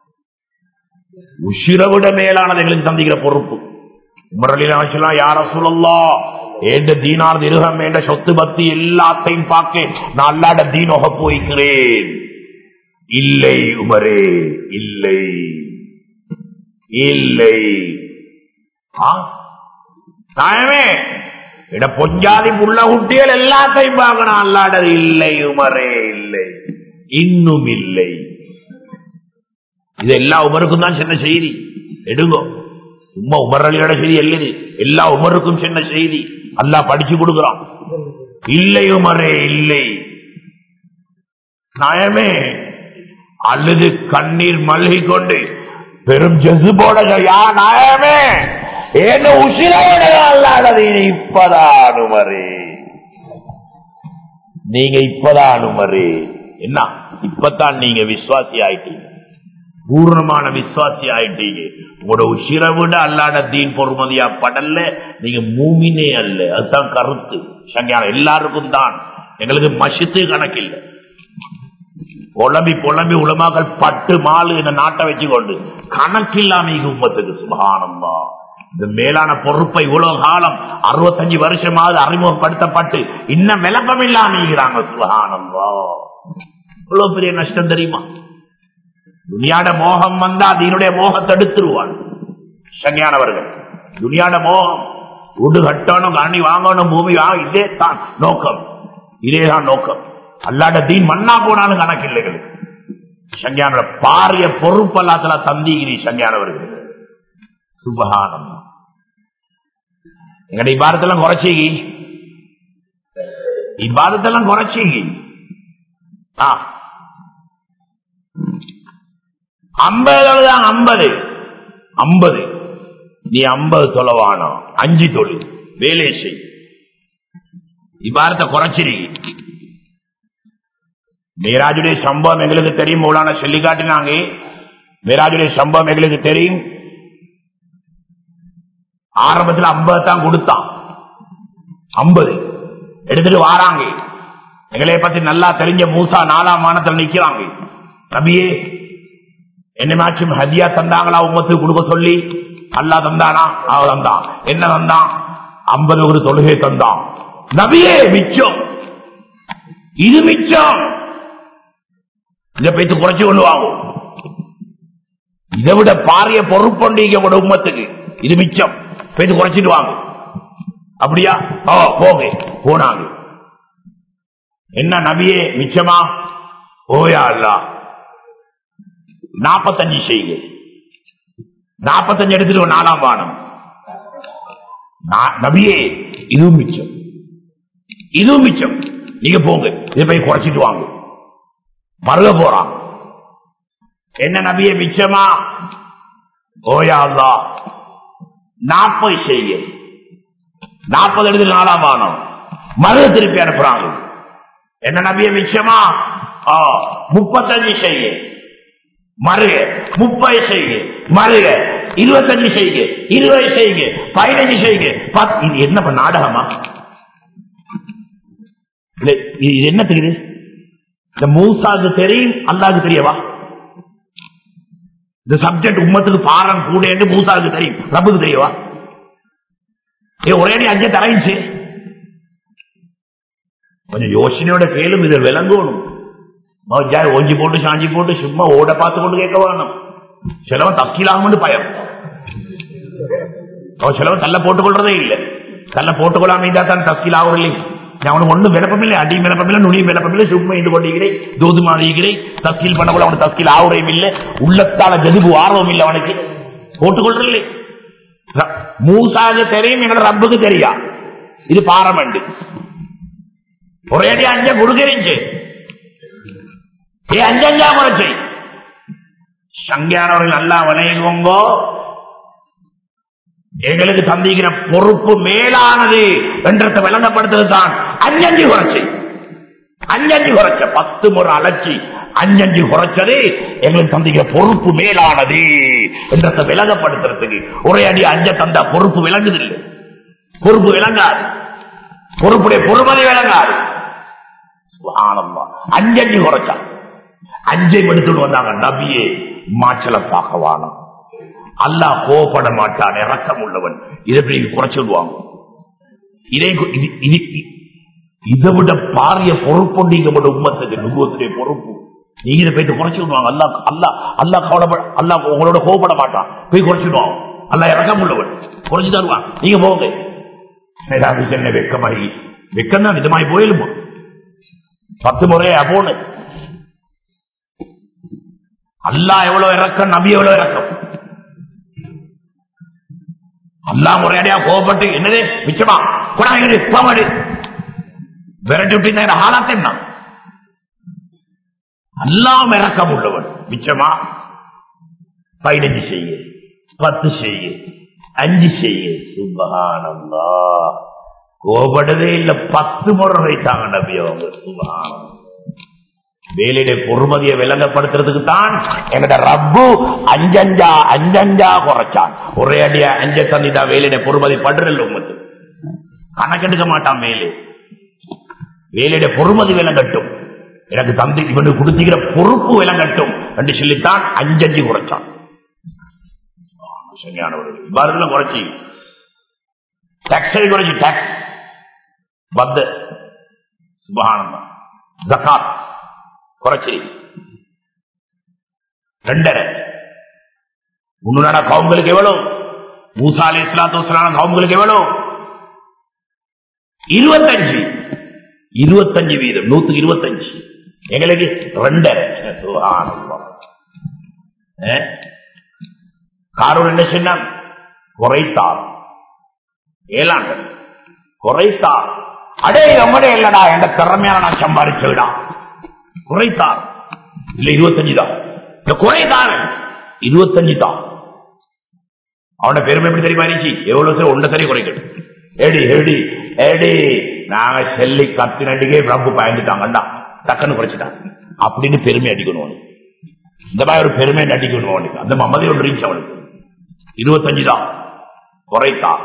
உசிரை விட மேலானது எங்களுக்கு தந்திக்கிற பொறுப்பு முரளிலாம் சொல்லலாம் யார சொல்லலாம் ஏண்ட தீனார் இருகம் என்ற சொத்து பத்தி எல்லாத்தையும் பார்க்க நான் அல்லாட தீனோக போய்க்கிறேன் இல்லை உமரே இல்லை இல்லை ஆ? தாயமே இட பொஞ்சாதி புள்ள குட்டிகள் எல்லாத்தையும் பார்க்கணும் அல்லாடது இல்லை உமரே இல்லை இன்னும் இல்லை இது எல்லா உமருக்கும் தான் சின்ன செய்தி எடுங்கோ சும்மா உமர் அலியோட செய்தி அல்லது எல்லா உமருக்கும் சின்ன செய்தி அல்லாஹ் படிச்சு கொடுக்கிறான் இல்லை உமரே இல்லை நயமே அல்லது கண்ணீர் மல்கி கொண்டு பெரும் ஜசுபோட யா நாயமே ஏன் உசிரோட அல்லாடது இப்பதான் உமரே நீங்க இப்பதான் உமரே என்ன இப்பதான் நீங்க விசுவாசி ஆயிட்டீங்க பூர்ணமான விசுவாசி ஆயிட்டீங்க உங்களோட உசிரை விட அல்லாட தீன் பொறுமதியா படல்ல நீங்க மூமினே அல்ல அதுதான் கருத்து சங்கையான எல்லாருக்கும் தான் எங்களுக்கு மசித்து கணக்கில்லை புலம்பி புலம்பி உலமாக்கள் பட்டு மாலு இந்த நாட்டை வச்சுக்கொண்டு கணக்கில்லாம உம்மத்துக்கு சுபகானம்மா இந்த மேலான பொறுப்பை இவ்வளவு காலம் அறுபத்தஞ்சு வருஷமாவது அறிமுகப்படுத்தப்பட்டு இன்னும் விளக்கம் இல்லாம இருக்கிறாங்க சுபகானம்மா இவ்வளவு பெரிய நஷ்டம் தெரியுமா துனியாட மோகம் வந்தா அதனுடைய மோகத்தை எடுத்துருவான் சங்கையானவர்கள் துனியாட மோகம் வீடு கட்டணும் கணி வாங்கணும் பூமி வாங்க இதே தான் நோக்கம் இதேதான் நோக்கம் அல்லாட தீன் மண்ணா போனாலும் கணக்கில்லைகள் சங்கையான பாரிய பொறுப்பல்லாத்துல தந்திகிரி சங்கையானவர்கள் சுபகானம் எங்கட இப்பாரத்தெல்லாம் குறைச்சிகி இப்பாரத்தெல்லாம் குறைச்சிகி ஆ ஐம்பது தான் ஐம்பது ஐம்பது நீ ஐம்பது தொலைவானோ அஞ்சு தொழில் வேலை செய் இவ்வாரத்தை குறைச்சிரு மேராஜுடைய சம்பவம் எங்களுக்கு தெரியும் மௌலான சொல்லி காட்டினாங்க மேராஜுடைய சம்பவம் எங்களுக்கு தெரியும் ஆரம்பத்தில் ஐம்பது தான் கொடுத்தான் ஐம்பது எடுத்துட்டு வாராங்க எங்களை பத்தி நல்லா தெரிஞ்ச மூசா நாலாம் மானத்தில் நிக்கிறாங்க நபியே என்னமாச்சும் ஹதியா தந்தாங்களா உமத்துக்கு கொடுக்க சொல்லி அல்லா தந்தானா அவ தந்தான் என்ன தந்தான் ஐம்பது ஒரு தொழுகை தந்தான் நபியே மிச்சம் இது மிச்சம் இதை பேச்சு குறைச்சு கொண்டு வாங்கும் இதை விட பாரிய பொறுப்பொண்டிக்க உம்மத்துக்கு இது மிச்சம் பேச்சு குறைச்சிட்டு வாங்க அப்படியா ஓ போங்க போனாங்க என்ன நபியே மிச்சமா ஓயா அல்லா நாற்பத்தஞ்சு செய்யுங்க நாற்பத்தஞ்சு எடுத்துட்டு நாலாம் பானம் நபியே இதுவும் மிச்சம் இதுவும் மிச்சம் நீங்க போங்க இதை போய் குறைச்சிட்டு வாங்க மருக போறான் என்ன நபியே மிச்சமா ஓயா அல்லா நாற்பது செய்ய நாற்பது எடுத்து நாலாம் பானம் மருக திருப்பி அனுப்புறாங்க என்ன நபிய மிச்சமா முப்பத்தஞ்சு செய்ய மருக முப்பது செய்யுங்க மருக இருபத்தஞ்சு செய்யுங்க இருபது செய்யுங்க பதினஞ்சு செய்யுங்க இது என்ன நாடகமா இல்ல, இது இது என்ன தெரியுது இந்த மூசாக்கு தெரியும் அல்லாஹ்க்கு தெரியவா இந்த சப்ஜெக்ட் உம்மத்துக்கு பாரம் கூட என்று மூசாவுக்கு தெரியும் ரப்புக்கு தெரியவா ஏ ஒரே அடி அஞ்சே தரையிச்சு கொஞ்சம் யோசனையோட கேளும் இதை விளங்கணும் மௌஜாய் ஓஞ்சி போட்டு சாஞ்சி போட்டு சும்மா ஓட பார்த்து கொண்டு கேட்க வேணும் சிலவன் தஸ்கீலாகும்னு பயம் அவன் சிலவன் தள்ள போட்டுக் கொள்றதே இல்லை தள்ள போட்டுக்கொள்ளாம இருந்தா தான் தஸ்கீல் ஆகும் இல்லை நான் அவனுக்கு ஒன்றும் விளப்பமில்லை அடி விளப்பமில்லை நுனி விளப்பமில்லை சும்மா இது கொண்டிருக்கிறேன் தூதுமா அடிக்கிறேன் தஸ்கீல் பண்ணக்கூட அவனுக்கு தஸ்கீல் ஆகுறையும் இல்லை உள்ளத்தால ஜதுபு ஆர்வம் இல்லை அவனுக்கு போட்டுக்கொள்றதில்லை ர- மூசாக்கு தெரியும் எங்களோட ரப்புக்கு தெரியா இது பாரமண்டு ஒரே அடி அஞ்ச கொடுக்கறிஞ்சு ஏ அஞ்சஞ்சா முறைச்சு சங்கியானவர்கள் நல்லா விளையுங்கோ எங்களுக்கு தந்திக்கிற பொறுப்பு மேலானது என்றதை விளங்கப்படுத்துறது தான் அஞ்சஞ்சு குறைச்சி அஞ்சஞ்சு குறைச்ச பத்து முறை அழைச்சி அஞ்சஞ்சு குறைச்சது எங்களுக்கு தந்திக்கிற பொறுப்பு மேலானது என்றதை விளங்கப்படுத்துறதுக்கு ஒரே அடி அஞ்ச தந்தா பொறுப்பு விளங்குது இல்லை பொறுப்பு விளங்காது பொறுப்புடைய பொறுமதி விளங்காது சுப்ஹானல்லாஹ். அஞ்சஞ்சு குறைச்சான் அஞ்சை எடுத்துட்டு வந்தாங்க நபியே மாச்சல பார்க்கவானம் அல்லாஹ் கோபப்பட மாட்டான் இறக்கம் உள்ளவன் இதை இப்படி குறைச்சிடுவாங்க இதை கு- இது- இது- இதை விட பாரிய பொறுப்பு நீங்க உம்மத்துக்கு நுபத்துடைய பொறுப்பு நீங்க இதை போயிட்டு குறைச்சு விடுவாங்க அல்லா அல்லா அல்லா கவலைப்பட அல்லா உங்களோட கோபப்பட மாட்டான் போய் குறைச்சிடுவாங்க அல்லா இறக்கம் உள்ளவன் குறைச்சு தருவான் நீங்க போங்க ஏதாவது சென்ன வெக்கமாயி வெக்கம் தான் விதமாயி போயிடுமா பத்து முறையா போன அல்லாஹ் எவ்வளவு இறக்கம் நபி எவ்வளவு இறக்கம் அல்லாஹ் முறையடியா கோபப்பட்டு என்னது மிச்சமா குணாங்க போமாடு விரட்டி விட்டு ஆளாத்த என்ன அல்லாம் இறக்கம் உள்ளவன் மிச்சமா பதினஞ்சு செய்ய பத்து செய்ய அஞ்சு செய்ய சுபகானந்தா கோபப்படவே இல்ல பத்து முறை வைத்தாங்க நபி அவங்க சுபகானம் வேலையுடைய பொறுமதியை விளங்கப்படுத்துறதுக்கு தான் எங்கட ரப்பு அஞ்சஞ்சா அஞ்சஞ்சா குறைச்சான் ஒரே அடியா அஞ்ச தந்திதா வேலையுடைய பொறுமதி படுறல் உமது கணக்கெடுக்க மாட்டான் வேலை வேலையுடைய பொறுமதி விளங்கட்டும் எனக்கு தந்தை இவனுக்கு கொடுத்துக்கிற பொறுப்பு விளங்கட்டும் என்று சொல்லித்தான் அஞ்சஞ்சு குறைச்சான் சரியானவர்கள் இவ்வாறு குறைச்சி டாக்ஸை குறைச்சி டாக்ஸ் பத்த சுபகானந்தம் ஜக்காத் குறைச்சி ரெண்டரை முன்னாட கவுங்களுக்கு எவ்வளவு மூசா அலி இஸ்லாத்து வஸ்லாம் கவுங்களுக்கு எவ்வளவு இருபத்தஞ்சு இருபத்தஞ்சு வீதம் நூத்துக்கு இருபத்தஞ்சு எங்களுக்கு ரெண்டரை சுபஹானல்லாஹ். ஏ? காரூர் என்ன சொன்னான் குறைத்தார் ஏழாண்டு குறைத்தார் அடே நம்மளே இல்லடா என்ற திறமையான நான் சம்பாதிச்சுடா குறைத்தார் இல்ல இருபத்தஞ்சு தான் இந்த குறைத்தார் இருபத்தஞ்சு தான் அவனோட பெருமை எப்படி தெரியுமா இருந்துச்சு எவ்வளவு சார் ஒன்றை சரி குறைக்கணும் ஏடி ஏடி ஏடி நாங்க செல்லி கத்தி நடிகை பிரபு பயந்துட்டாங்கண்டா டக்குன்னு குறைச்சிட்டான் அப்படின்னு பெருமை அடிக்கணும் அவனுக்கு இந்த மாதிரி ஒரு பெருமை நடிக்கணும் அவனுக்கு அந்த மமதை ஒன்று இருந்துச்சு அவனுக்கு இருபத்தஞ்சு தான் குறைத்தான்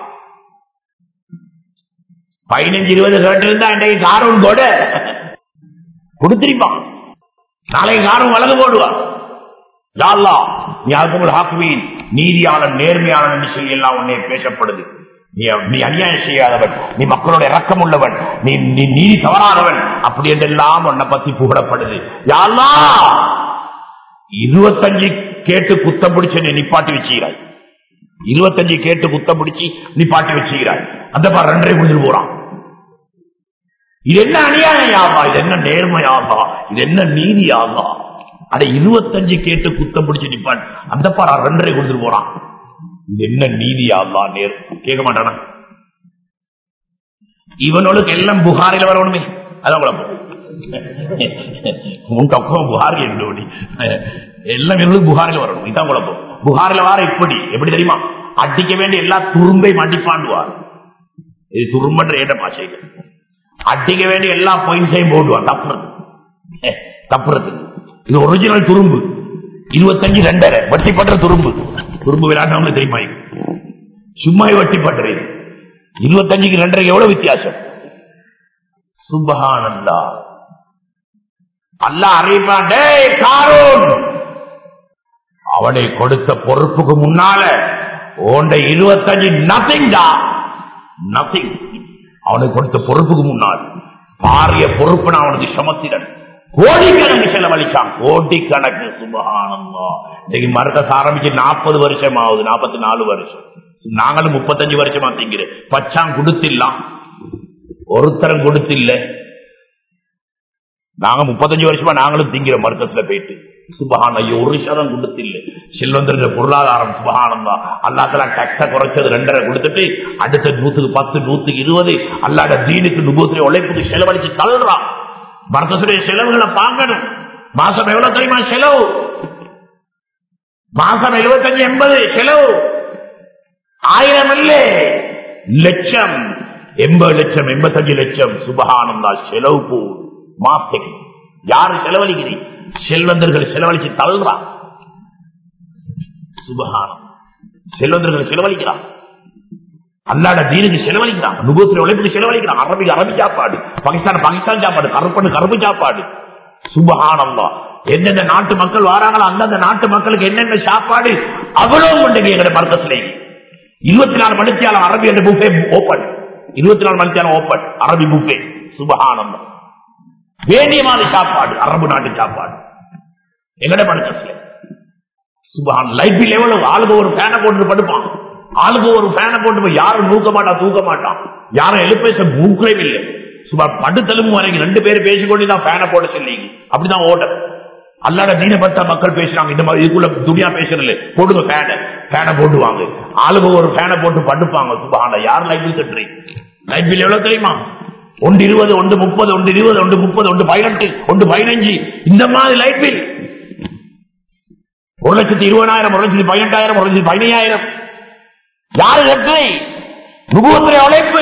பதினஞ்சு இருபது கேட்டு இருந்தா இன்றைக்கு காரம் கூட கொடுத்திருப்பான் நாளைக்கு காரம் வலது போடுவான் யாழ்லா நீ அதுக்கு ஹாக்குவீன் நீதியாளன் நேர்மையாளன் என்று சொல்லி எல்லாம் உன்னை பேசப்படுது நீ நீ அநியாயம் செய்யாதவன் நீ மக்களோட இரக்கம் உள்ளவன் நீ நீ நீதி தவறாதவன் அப்படி என்றெல்லாம் உன்னை பத்தி புகழப்படுது யாழ்லா இருபத்தஞ்சு கேட்டு குத்தம் பிடிச்சு நீ நிப்பாட்டி வச்சுக்கிறாய் இருபத்தஞ்சு கேட்டு குத்தம் பிடிச்சு நிப்பாட்டி வச்சுக்கிறாய் அந்த பார் ரெண்டரை கொடுத்துட்டு போறான் இது என்ன அநியாயம் யாவா இது என்ன நேர்மையாகா இது என்ன நீதியாகா அட இருபத்தஞ்சு கேட்டு குத்தம் பிடிச்சு நிப்பான் அந்த பாரா ரெண்டரை கொடுத்துட்டு போறான் இது என்ன நீதியாகா நேர் கேட்க மாட்டானா இவனோளுக்கு எல்லாம் புகாரில வரணுமே அதான் குழப்பம் உன் பக்கம் புகாரி என்று எல்லாம் இவங்களுக்கு புகாரில வரணும் இதான் குழப்பம் புகாரில வார இப்படி எப்படி தெரியுமா அடிக்க வேண்டிய எல்லா துரும்பையும் அடிப்பாண்டுவார் இது துரும்பன்ற ஏட்ட பாஷைகள் அடிக்க வேண்டிய எல்லா பாயிண்ட்ஸையும் போடுவான் தப்புறது தப்புறது இது ஒரிஜினல் துரும்பு இருபத்தஞ்சு ரெண்டரை வட்டி பண்ற துரும்பு துரும்பு விளையாட்டவங்களுக்கு தெரியுமா இது? சும்மா வட்டி பண்றது இருபத்தஞ்சுக்கு ரெண்டரை எவ்வளவு வித்தியாசம் சுபஹானல்லா அல்லாஹ் அறிவிப்பான் டேய் காரூன் அவனை கொடுத்த பொறுப்புக்கு முன்னால ஓண்ட இருபத்தஞ்சு நத்திங்கா நத்திங் அவனுக்கு கொடுத்த பொறுப்புக்கு முன்னால் பாரிய பொறுப்பு நான் அவனுக்கு சமத்திடன் கோடிக்கணக்கு செலவழிச்சான் கோடிக்கணக்கு சுபகானந்தா இன்னைக்கு மருக்கஸ் ஆரம்பிச்சு நாற்பது வருஷம் ஆகுது நாற்பத்தி நாலு வருஷம் நாங்களும் முப்பத்தஞ்சு வருஷமா திங்கிறேன் பச்சான் கொடுத்தில்லாம் ஒருத்தரம் கொடுத்தில்ல நாங்க முப்பத்தஞ்சு வருஷமா நாங்களும் திங்கிற மருக்கஸ்ல போயிட்டு சுபகான ஐயோ ஒரு சதம் கொடுத்தில்ல செல்வந்திர பொருளாதாரம் சுபகானம் தான் அல்லாத்தெல்லாம் டேக்ஸ குறைச்சது ரெண்டரை கொடுத்துட்டு அடுத்த நூத்துக்கு பத்து நூத்துக்கு இருபது அல்லாட தீனுக்கு நுபூத்திரி உழைப்புக்கு செலவழிச்சு தள்ளுறான் மருக்கசுடைய செலவுகளை பார்க்கணும் மாசம் எவ்வளவு தெரியுமா செலவு மாசம் எழுபத்தஞ்சு எண்பது செலவு ஆயிரம் இல்ல லட்சம் எண்பது லட்சம் எண்பத்தஞ்சு லட்சம் சுபகானந்தா செலவு போகுது மாசத்துக்கு யாரு செலவழிக்கிறீங்க செல்வந்தர்கள் செலவழிச்சு தள்ளுறான் சுபகானம் செல்வந்தர்கள் செலவழிக்கிறான் அல்லாட தீனுக்கு செலவழிக்கிறான் நுகத்துல உழைப்புக்கு செலவழிக்கிறான் அரபிக்கு அரபி சாப்பாடு பாகிஸ்தான் பாகிஸ்தான் சாப்பாடு கருப்பண்ணு கருப்பு சாப்பாடு சுபகானந்தா எந்தெந்த நாட்டு மக்கள் வராங்களோ அந்தந்த நாட்டு மக்களுக்கு என்னென்ன சாப்பாடு அவ்வளவு கொண்டு எங்களை மருத்துவ இருபத்தி நாலு மணித்தியாலம் அரபி என்ற புஃபே ஓப்பன் இருபத்தி நாலு மணித்தியாலம் ஓப்பன் அரபி புஃபே சுபகானந்தம் வேண்டிய மாதிரி சாப்பாடு அரபு நாட்டு சாப்பாடு எங்கட மனுஷன் சுபான் லைஃபில் எவ்வளவு ஆளுக்கு ஒரு ஃபேனை போட்டு படுப்பான் ஆளுக்கு ஒரு ஃபேனை போட்டு போய் யாரும் நூக்க மாட்டான் தூக்க மாட்டான் யாரும் எழுப்பேச மூக்கவே இல்லை சுபா படுத்தலும் வரைக்கும் ரெண்டு பேரும் பேசிக்கொண்டு தான் ஃபேனை போட சொல்லிங்க அப்படிதான் ஓட்ட அல்லாட தீனப்பட்ட மக்கள் பேசுறாங்க இந்த மாதிரி இதுக்குள்ள துணியா பேசுறல போடுங்க ஃபேனை ஃபேனை போட்டுவாங்க ஆளுக்கு ஒரு ஃபேனை போட்டு படுப்பாங்க சுபான யார் லைஃபில் கட்டுறீங்க லைஃபில் எவ்வளவு தெரியுமா ஒன்று இருபது ஒன்று முப்பது ஒன்று இருபது ஒன்று முப்பது ஒன்று பதினெட்டு ஒன்று பதினஞ்சு இந்த மாதிரி லைஃபில் ஒரு லட்சத்தி இருபதாயிரம் ஒரு லட்சத்தி பதினெட்டாயிரம் ஒரு லட்சத்தி பதினையாயிரம் யாரு வெற்றி நுகர்வுத்துறை உழைப்பு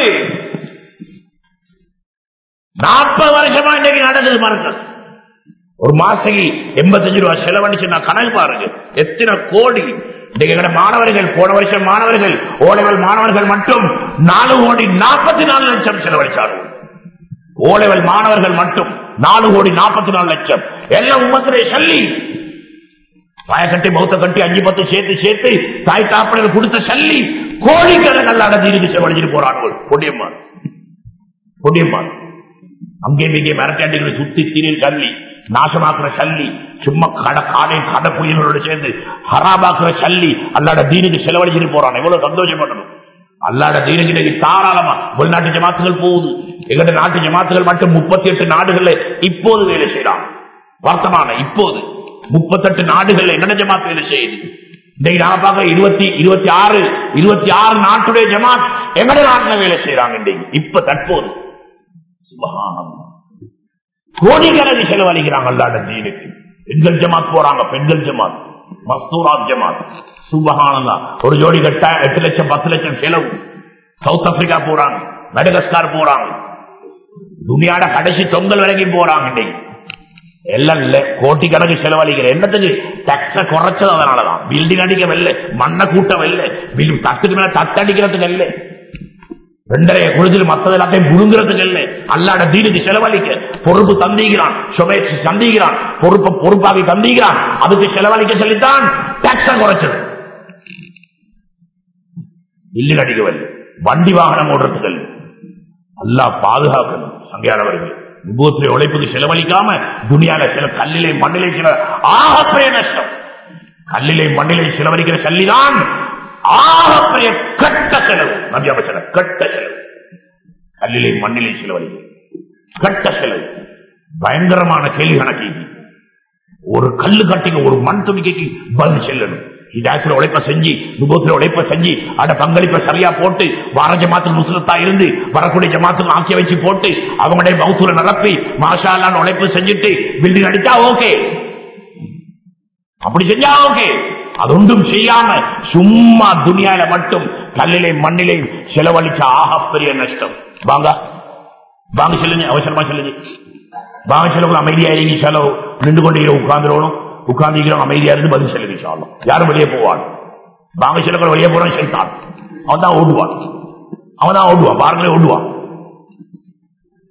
நாற்பது வருஷமா இன்னைக்கு நடக்குது மரங்கள் ஒரு மாசத்துக்கு எண்பத்தஞ்சு ரூபாய் செலவழிச்சு நான் கணக்கு பாருங்க எத்தனை கோடி இன்னைக்கு மாணவர்கள் போன வருஷம் மாணவர்கள் ஓலைவல் மாணவர்கள் மட்டும் நாலு கோடி நாற்பத்தி நாலு லட்சம் செலவழிச்சார்கள் ஓலைவல் மாணவர்கள் மட்டும் நாலு கோடி நாற்பத்தி நாலு லட்சம் எல்லாம் உமத்திரை சல்லி தாய கட்டி மௌத்த கட்டி அஞ்சு பத்து சேர்த்து சேர்த்து தாய் தாப்படல் கொடுத்த சல்லி கோடிக்கணக்கில் அடஞ்சு செலவழிச்சிட்டு போறார்கள் பொடியம்மா பொடியம்மா அங்கே இங்கே மிரட்டாண்டிகளை சுத்தி தீரில் சல்லி நாசமாக்குற சல்லி சும்மா கட காடை கடை புயலோட சேர்ந்து ஹராபாக்குற சல்லி அல்லாட தீனுக்கு செலவழிச்சிட்டு போறான் எவ்வளவு சந்தோஷப்படணும் அல்லாட தீனுக்கு தாராளமா வெளிநாட்டு ஜமாத்துகள் போகுது எங்கட நாட்டு ஜமாத்துகள் மட்டும் முப்பத்தி எட்டு நாடுகள்ல இப்போது வேலை செய்யலாம் வர்த்தமான இப்போது முப்பத்தெட்டு நாடுகள்ல என்னென்ன ஜமாத் வேலை செய்யுது இன்னைக்கு நாம பார்க்க இருபத்தி இருபத்தி ஆறு இருபத்தி ஆறு நாட்டுடைய ஜமாத் எங்கட நாட்டுல வேலை செய்யறாங்க இன்னைக்கு இப்ப தற்போது சுபகானம் கோடிக்கணக்கு செலவழிக்கிறாங்க அல்லாட தீனுக்கு பெண்கள் ஜமாத் போறாங்க பெண்கள் ஜமாத் மஸ்தூராத் ஜமாத் சுபகானந்தா ஒரு ஜோடி கட்ட எட்டு லட்சம் பத்து லட்சம் செலவு சவுத் ஆப்பிரிக்கா போறாங்க மெடகஸ்கார் போறாங்க துணியாட கடைசி தொங்கல் வரைக்கும் போறாங்க இன்னைக்கு எல்லாம் இல்ல கோட்டிக்கணக்கு செலவழிக்கிற என்னத்துக்கு டக்ஸ குறைச்சது அதனாலதான் பில்டிங் அடிக்க வெல்ல மண்ணை கூட்ட வெல்ல தட்டுக்கு மேல தட்டு அடிக்கிறதுக்கு இல்லை ரெண்டரை குழுதில் மத்தது எல்லாத்தையும் புழுங்குறதுக்கு இல்லை அல்லாட தீனுக்கு செலவழிக்க பொறுப்பு தந்திக்கிறான் சுமேஷ் தந்திக்கிறான் பொறுப்பை பொறுப்பாகி தந்திக்கிறான் அதுக்கு செலவழிக்க சொல்லித்தான் டாக்ஸ குறைச்சது இல்லு நடிக்கவில்லை வண்டி வாகனம் ஓடுறதுக்கு இல்லை அல்லா பாதுகாக்கணும் சங்கையானவர்கள் விபூத்திரை உழைப்புக்கு செலவழிக்காம துணியால சில கல்லிலே மண்ணிலே சில ஆகப்பெரிய நஷ்டம் கல்லிலே மண்ணிலே செலவழிக்கிற கல்லிதான் ஆகப்பெரிய கட்ட செலவு நபி அமைச்சர கட்ட செலவு கல்லிலே மண்ணிலே செலவழிக்க கட்ட செலவு பயங்கரமான கேள்வி கணக்கு ஒரு கல்லு கட்டிங்க ஒரு மண் துணிக்கைக்கு பதில் செல்லணும் இதாத்துல உழைப்ப செஞ்சு நுபத்துல உழைப்ப செஞ்சு அட பங்களிப்ப சரியா போட்டு வார ஜமாத்து முஸ்லத்தா இருந்து வரக்கூடிய ஜமாத்துக்கு ஆக்கிய வச்சு போட்டு அவங்களுடைய மவுத்துல நிரப்பி மாஷாலான்னு உழைப்பு செஞ்சுட்டு பில்டிங் அடிச்சா ஓகே அப்படி செஞ்சா ஓகே அது ஒன்றும் செய்யாம சும்மா துணியால மட்டும் கல்லிலே மண்ணிலே செலவழிச்ச ஆகப்பெரிய நஷ்டம் வாங்க வாங்க சொல்லுங்க அவசரமா சொல்லுங்க வாங்க செலவு அமைதியா இறங்கி செலவு நின்று கொண்டு உட்கார்ந்துடணும் உட்கார்ந்து அமைதியா இருந்து பதில் சொல்லுங்க சாலும் யாரும் வெளியே போவான் வாங்க செலவு வெளியே போறான் செய்தான் அவன் தான் ஓடுவான் அவன் தான் ஓடுவான் பாருங்களே ஓடுவான்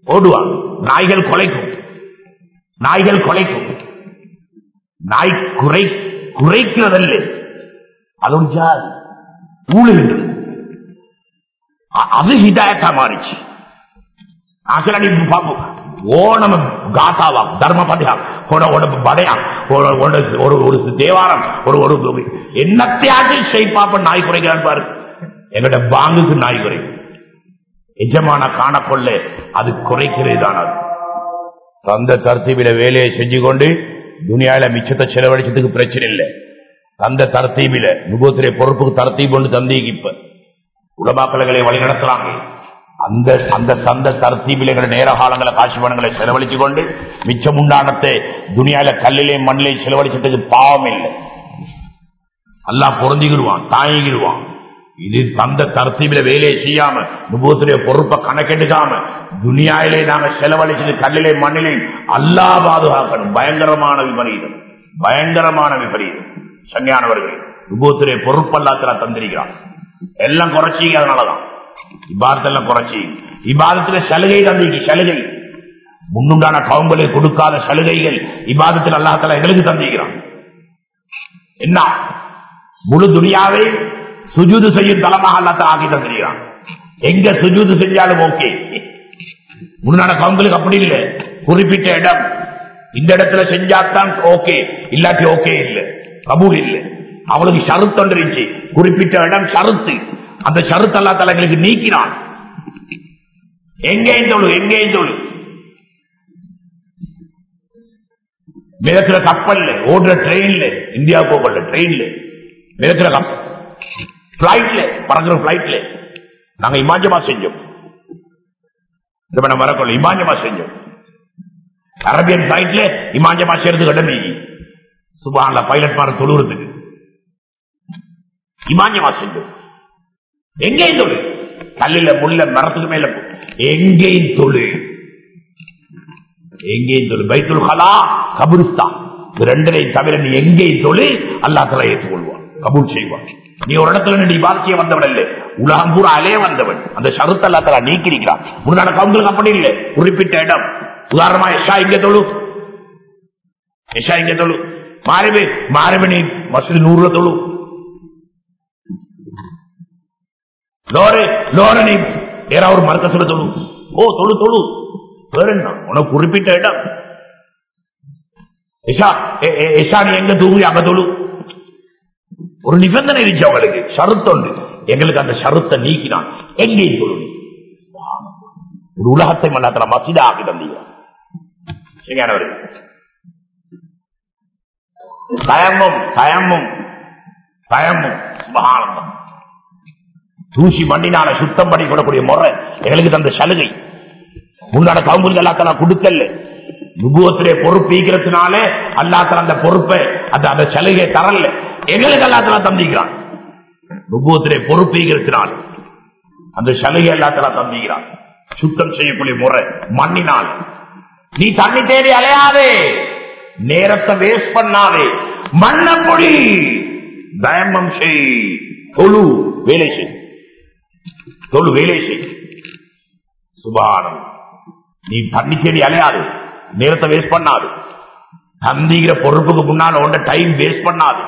ஓடுவாங்க நாய்கள் கொலைக்கும் நாய்கள் கொலைக்கும் நாய் குறை குறைக்கிறதல்ல அது ஒரு ஜாதி ஊழுகின்றது அ- அது ஹிதாயத்தா மாறிச்சு அசல நீ பாப்போம் ஓணம் காத்தாவா தர்மபதியா ஒரு ஒரு படையா ஒரு ஒரு ஒரு ஒரு தேவாரம் ஒரு ஒரு என்னத்தையாச்சும் செய்ப்பாப்ப நாய் குறைக்கிறான் பாரு எங்கட பாங்குக்கு நாய் குறைக்கும் எஜமான காணக்கொள்ள அது குறைக்கிறது தான் அது தந்த தர்த்தீபில வேலையை செஞ்சு கொண்டு துனியால மிச்சத்தை செலவழிச்சதுக்கு பிரச்சனை இல்லை தந்த தர்த்தீபில நுபத்திரை பொறுப்புக்கு தர்த்தீப் ஒன்று தந்தீங்க இப்ப உலமாக்கலங்களை வழி நடத்துறாங்க அந்த அந்த சந்த தர்த்தீபில நேர காலங்களை காட்சி பணங்களை செலவழிச்சு கொண்டு மிச்சம் உண்டானத்தை துனியால கல்லிலே மண்ணிலே செலவழிச்சதுக்கு பாவம் இல்லை அல்லாஹ் பொருந்திக்கிடுவான் தாங்கிடுவான் இது தந்த தர்த்தீபில வேலையை செய்யாம நுபத்திரைய பொறுப்பை கணக்கெடுக்காம துனியாவிலே நாங்க செலவழிச்சது கல்லிலே மண்ணிலே அல்லாஹ் பாதுகாக்கணும் பயங்கரமான விபரீதம் பயங்கரமான விபரீதம் சன்னியானவர்கள் நுபத்திரைய பொறுப்பல்லாத்திரா தந்திருக்கிறான் எல்லாம் குறைச்சிங்க அதனாலதான் இபாதத்தெல்லாம் குறைச்சி இபாதத்துல சலுகை தந்திக்கு சலுகை முன்னுண்டான கவுங்களுக்கு கொடுக்காத சலுகைகள் இபாதத்தில் அல்லாஹால எங்களுக்கு தந்திக்கிறான் என்ன முழு துனியாவை சுஜூது செய்யும் தலமாக அல்லாத்த ஆக்கி தந்திருக்கிறான் எங்க சுஜூது செஞ்சாலும் ஓகே முன்னாடி கவுங்களுக்கு அப்படி இல்லை குறிப்பிட்ட இடம் இந்த இடத்துல செஞ்சாத்தான் ஓகே இல்லாட்டி ஓகே இல்லை கபூல் இல்லை அவளுக்கு ஷருத்து ஒன்று இருந்துச்சு குறிப்பிட்ட இடம் ஷருத்து அந்த ஷருத்து அல்லா தலைங்களுக்கு நீக்கினான் எங்கேயும் தொழு எங்கேயும் தொழு மிதக்கிற கப்பல்ல ஓடுற ட்ரெயின்ல இந்தியா போகல ட்ரெயின்ல மிதக்கிற கப்பல் பிளைட்ல பறக்கிற பிளைட்ல நாங்க இமாஞ்சமா செஞ்சோம் இப்ப நம்ம வரக்கொள்ள இமாஞ்சமா செஞ்சோம் அரபியன் பிளைட்ல இமாஞ்சமா செய்யறது கடமை சுபான்ல பைலட் மாற தொழுறதுக்கு இமாஞ்சமா செஞ்சோம் எங்கேயும் தொழு கல்லில முள்ள மரத்துக்கு மேல போ. எங்கேயும் தொழு எங்கேயும் தொழு பைத்துல் ஹலா கபுரிஸ்தான் இது ரெண்டரை தவிர நீ எங்கேயும் தொழு அல்லா தலா ஏற்றுக்கொள்வான் கபூல் செய்வான் நீ ஒரு இடத்துல நீ பாக்கிய வந்தவன் இல்லை உலகம் பூரா அலே வந்தவன் அந்த ஷருத்து அல்லா தலா நீக்கிருக்கிறான் முன்னாடி கவுங்களுக்கு அப்படி இல்லை குறிப்பிட்ட இடம் உதாரணமா எஷா இங்க தொழு எஷா இங்க தொழு மாறிவே மாறிவே நீ மசூதி நூறுல தொழு லோரே லோர நீ ஏதாவது ஒரு மறுக்கத்துல தொழு ஓ தொழு தொழு வேற என்ன உனக்கு குறிப்பிட்ட இடம் எஷா எ- எ- எஷா நீ எங்க தூங்கி அங்க தொழு ஒரு நிபந்தனை இருந்துச்சு அவங்களுக்கு ஷருத்தொண்டு எங்களுக்கு அந்த ஷருத்தை நீக்கினான் எங்கேயும் தொழு நீ. ஒரு உலகத்தை மல்லாத்திர மசிதா ஆக்கி தந்தீங்க சரியானவர்கள் தயமும் தயமும் தயமும் சுபஹானல்லாஹ். தூசி மண்ணினால சுத்தம் பண்ணி கொள்ளக்கூடிய முறை எங்களுக்கு தந்த சலுகை முன்னாடி கவுங்களுக்கு எல்லாத்தெல்லாம் கொடுக்கல நுபுவத்திலே பொறுப்பு ஈக்கிறதுனால அல்லாத்தல அந்த பொறுப்பை அந்த அந்த சலுகை தரல எங்களுக்கு எல்லாத்தெல்லாம் தந்திக்கிறான் நுபுவத்திலே பொறுப்பு ஈக்கிறதுனால அந்த சலுகை எல்லாத்தெல்லாம் தந்திக்கிறான் சுத்தம் செய்யக்கூடிய முறை மண்ணினால் நீ தண்ணி தேடி அலையாதே நேரத்தை வேஸ்ட் பண்ணாதே மண்ணை பொடி தயமம் செய் தொழு வேலை செய் தொழு வேலை செய் சுபானம் நீ தண்ணி தேடி அலையாது நேரத்தை வேஸ்ட் பண்ணாது தந்திக்கிற பொறுப்புக்கு முன்னால ஒன்ற டைம் வேஸ்ட் பண்ணாது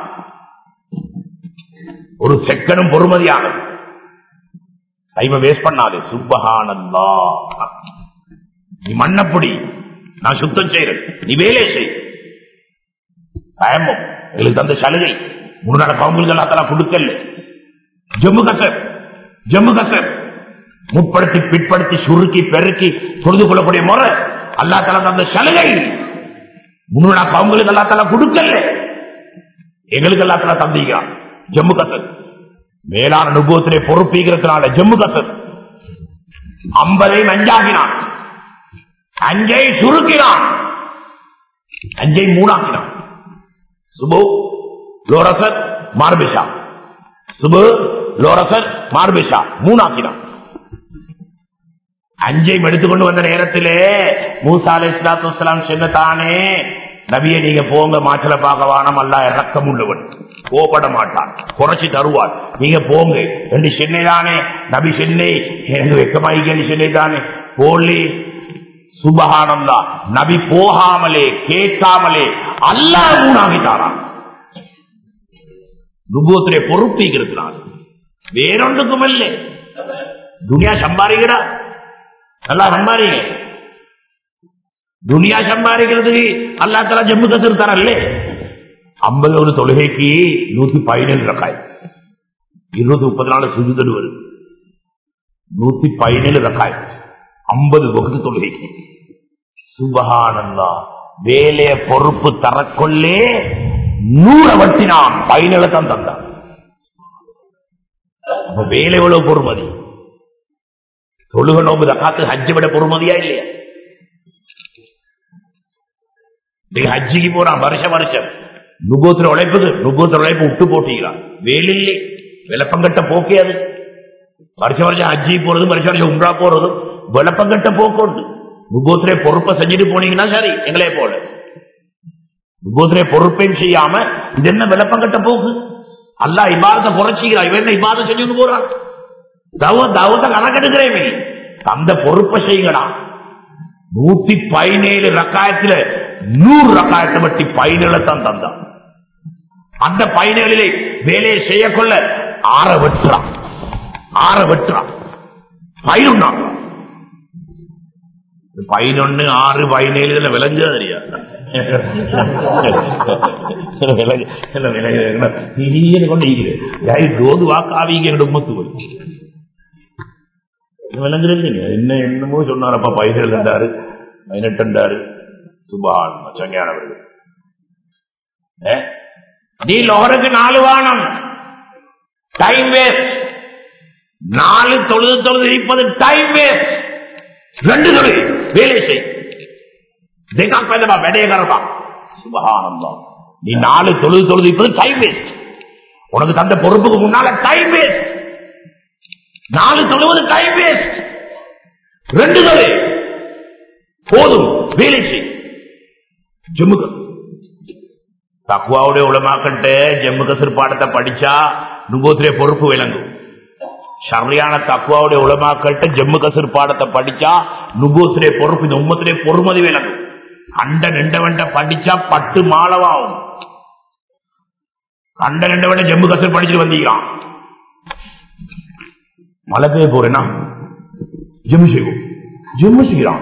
ஒரு செகண்டும் பொறுமதியானது டைமை வேஸ்ட் பண்ணாது சுபஹானல்லா நீ மண்ணப்படி நான் சுத்தம் செய்யறேன் நீ வேலை செய் பயமும் எங்களுக்கு தந்த சலுகை முன்னாடி கவுங்களுக்கு எல்லாம் கொடுக்கல ஜம்மு கசர் ஜம்மு கசர் முற்படுத்தி பிற்படுத்தி சுருக்கி பெருக்கி தொழுது கொள்ளக்கூடிய முறை அல்லா தலா தந்த சலுகை முன்னாடி கவுங்களுக்கு அல்லா தலா கொடுக்கல எங்களுக்கு அல்லா தலா தந்திக்கிறான் ஜம்மு கசர் மேலான அனுபவத்திலே பொறுப்பீகிறதுனால ஜம்மு கசர் ஐம்பதை அஞ்சாகினான் அஞ்சை சுருக்கினான் அஞ்சை மூணாக்கினான் சுபு லோரசர் மார்பிஷா சுபு லோரசர் மார்பிஷா மூணாக்கினான் அஞ்சையும் எடுத்துக்கொண்டு வந்த நேரத்திலே மூசா அலை இஸ்லாத்து வஸ்லாம் சொன்னதானே நபியை நீங்க போங்க மாச்சல பார்க்க வானம் அல்ல இறக்கம் உள்ளவன் கோபட மாட்டான் குறைச்சி தருவார் நீங்க போங்க ரெண்டு சென்னை தானே நபி சென்னை எனக்கு வெக்கமாயிக்கன்னு சென்னை தானே போலி சுபஹானந்தா நபி போகாமலே கேட்காமலே அல்லாஹ் மூணாகிட்டாராம் நுபுவத்துடைய பொறுப்பு இருக்கிறான் வேறொன்றுக்கும் இல்லை துனியா சம்பாதிக்கிறா நல்லா சம்பாதிங்க துனியா சம்பாதிக்கிறதுக்கு அல்லா தலா ஜம்மு கசர் தரல்லே ஐம்பது ஒரு தொழுகைக்கு நூத்தி பதினேழு ரக்காய் இருநூத்தி முப்பத்தி நாலு சுஜுதல் வருது நூத்தி பதினேழு ரக்காய் ஐம்பது வகுத்து தொழுகைக்கு சுபகானந்தா வேலைய பொறுப்பு தரக்கொள்ளே நூற வட்டினான் பதினேழு தான் தந்தான் அப்ப வேலை எவ்வளவு பொறுமதி தொழுக நோம்பு தக்காத்து ஹஜ்ஜை விட பொறுமதியா இல்லையா நீங்க ஹஜ்ஜிக்கு போறான் வருஷம் வருஷம் நுகோத்திர உழைப்புக்கு நுகோத்திர உழைப்பு விட்டு போட்டீங்களாம் வேலையிலே விளப்பங்கட்ட போக்கே அது வருஷம் வருஷம் ஹஜ்ஜி போறதும் வருஷம் வருஷம் உம்ரா போறதும் விளப்பங்கட்ட போக்கு நுகோத்திரை பொறுப்பை செஞ்சுட்டு போனீங்கன்னா சரி எங்களே போல நுகோத்திரை பொறுப்பையும் செய்யாம இது என்ன விளப்பங்கட்ட போக்கு அல்லா இபாதத்தை குறைச்சிக்கிறான் இவன் என்ன இபாதம் செஞ்சுட்டு போறான் தவ தவத்தை கணக்கெடுக்கிறேன் அந்த பொறுப்பை செய்யுங்கடா நூத்தி பதினேழு ரக்காயத்துல நூறு ரக்காயத்தை பற்றி பதினேழு தான் தந்தான் அந்த பதினேழிலே வேலையை செய்யக்கொள்ள ஆற வெட்டுறான் ஆற வெட்டுறான் பதினொன்னாம் பதினொன்னு ஆறு பதினேழு இதுல விளைஞ்சா தெரியா கொண்டு வாக்காவீங்க உம்மத்து போய் விளங்குறீங்க என்ன என்னமோ சொன்னாரப்பா பதினேழு இருந்தாரு பதினெட்டு இருந்தாரு சுபான் சங்கையானவர்கள் நீ லோகருக்கு நாலு வானம் டைம் வேஸ்ட் நாலு தொழுது தொழுது இருப்பது டைம் வேஸ்ட் ரெண்டு தொழில் வேலை செய் देखा पहले मैं बैठे करता சுபஹானந்தம் நீ நாலு தொழுது தொழுது இருப்பது டைம் வேஸ்ட் உனக்கு தந்த பொறுப்புக்கு முன்னால டைம் வேஸ்ட் நாலு தொழுவது டைம் வேஸ்ட் ரெண்டு தொழில் போதும் வேலை செய் ஜம்மு தக்குவாவுடைய உலமாக்கட்ட ஜம்மு கசர் பாடத்தை படிச்சா நுகோத்திரிய பொறுப்பு விளங்கும் சரியான தக்குவாவுடைய உலமாக்கள்கிட்ட ஜம்மு கசர் பாடத்தை படிச்சா நுகோத்திரிய பொறுப்பு இந்த உம்மத்திலே பொறுமதி விளங்கும் அண்ட நின்றவன்ட படிச்சா பட்டு மாலவாகும் அண்ட நின்றவன் ஜம்மு கசர் படிச்சுட்டு வந்தீங்களாம் மழை பெய்ய போறேன்னா ஜம்மு செய்வோம் ஜம்மு செய்யலாம்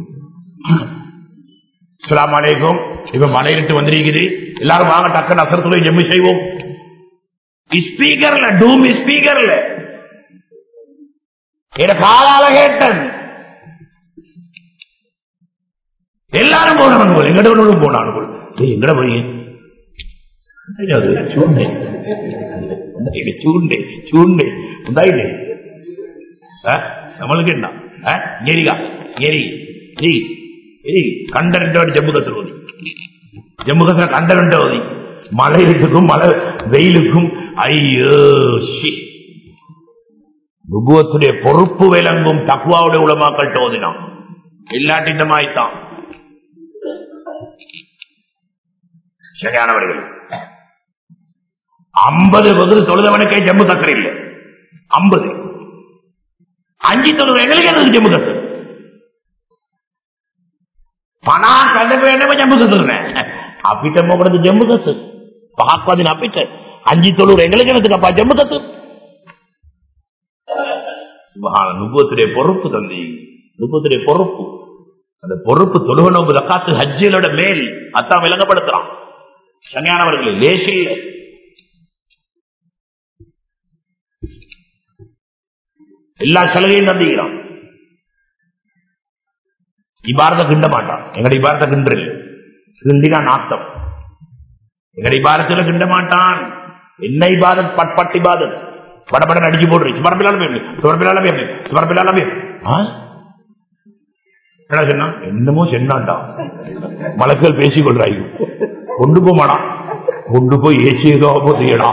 அஸ்லாம் அலைக்கும் இப்ப மலையிட்டு வந்திருக்குது எல்லாரும் வாங்க டக்கு நசரத்துல ஜம்மு செய்வோம் ஸ்பீக்கர்ல டூம் ஸ்பீக்கர்ல என காலால கேட்டன் எல்லாரும் போனான் போல எங்கட ஒன்றும் போனான் போல எங்கட போய் சூண்டே சூண்டே சூண்டே உண்டாயிட்டே நம்மளுக்கு என்ன ஏரிகா ஏரி ஏய் ஏய் கண்ட ரெண்டு ஜம்மு கசர் ஓதி ஜம்மு கசர் கண்ட ரெண்டு ஓதி மழைக்கும் மழை வெயிலுக்கும் ஐயோ ஷி நுபுவத்துடைய பொறுப்பு விளங்கும் தக்குவாவுடைய உலமாக்கள் ஓதினான் இல்லாட்டிட்டமாய்த்தான் சரியானவர்கள் ஐம்பது பகுதி தொழுதவனுக்கே ஜம்மு கசர் இல்லை ஐம்பது அஞ்சு தொழுவது எங்களுக்கு எனக்கு ஜம்மு கசர் පනා කඩ වෙනම ජම්බු කසුරන අපිට මොකටද ජම්බු කසු පහක් වදින අපිට අංජි තොළු රැඟලගෙනද කපා ජම්බු කසු சுபஹான நுபுவத்துடைய பொறுப்பு தந்தி நுபுவத்துடைய பொறுப்பு அந்த பொறுப்பு தொழுக நோம்பு ரக்காத்து ஹஜ்ஜியலோட மேல் அத்தான் விளங்கப்படுத்துறான் சங்கையானவர்களே லேசில் எல்லா சலுகையும் தந்திக்கிறான் இபாரத்தை கிண்ட மாட்டான் எங்கட இபாரத்தை கிண்டில் கிண்டினா நாத்தம் எங்கட இபாரத்துல கிண்ட மாட்டான் என்ன இபாதத் பட் பட் இபாதத் படபட அடிச்சு போடுறீங்க சுமரப்பிலால பேரு சுமரப்பிலால பேரு சுமரப்பிலால பேரு என்ன சொன்னா என்னமோ சென்னாண்டா மலக்கள் பேசிக் கொள்றாய் கொண்டு போமாடா கொண்டு போய் ஏசி ஏதோ போதியடா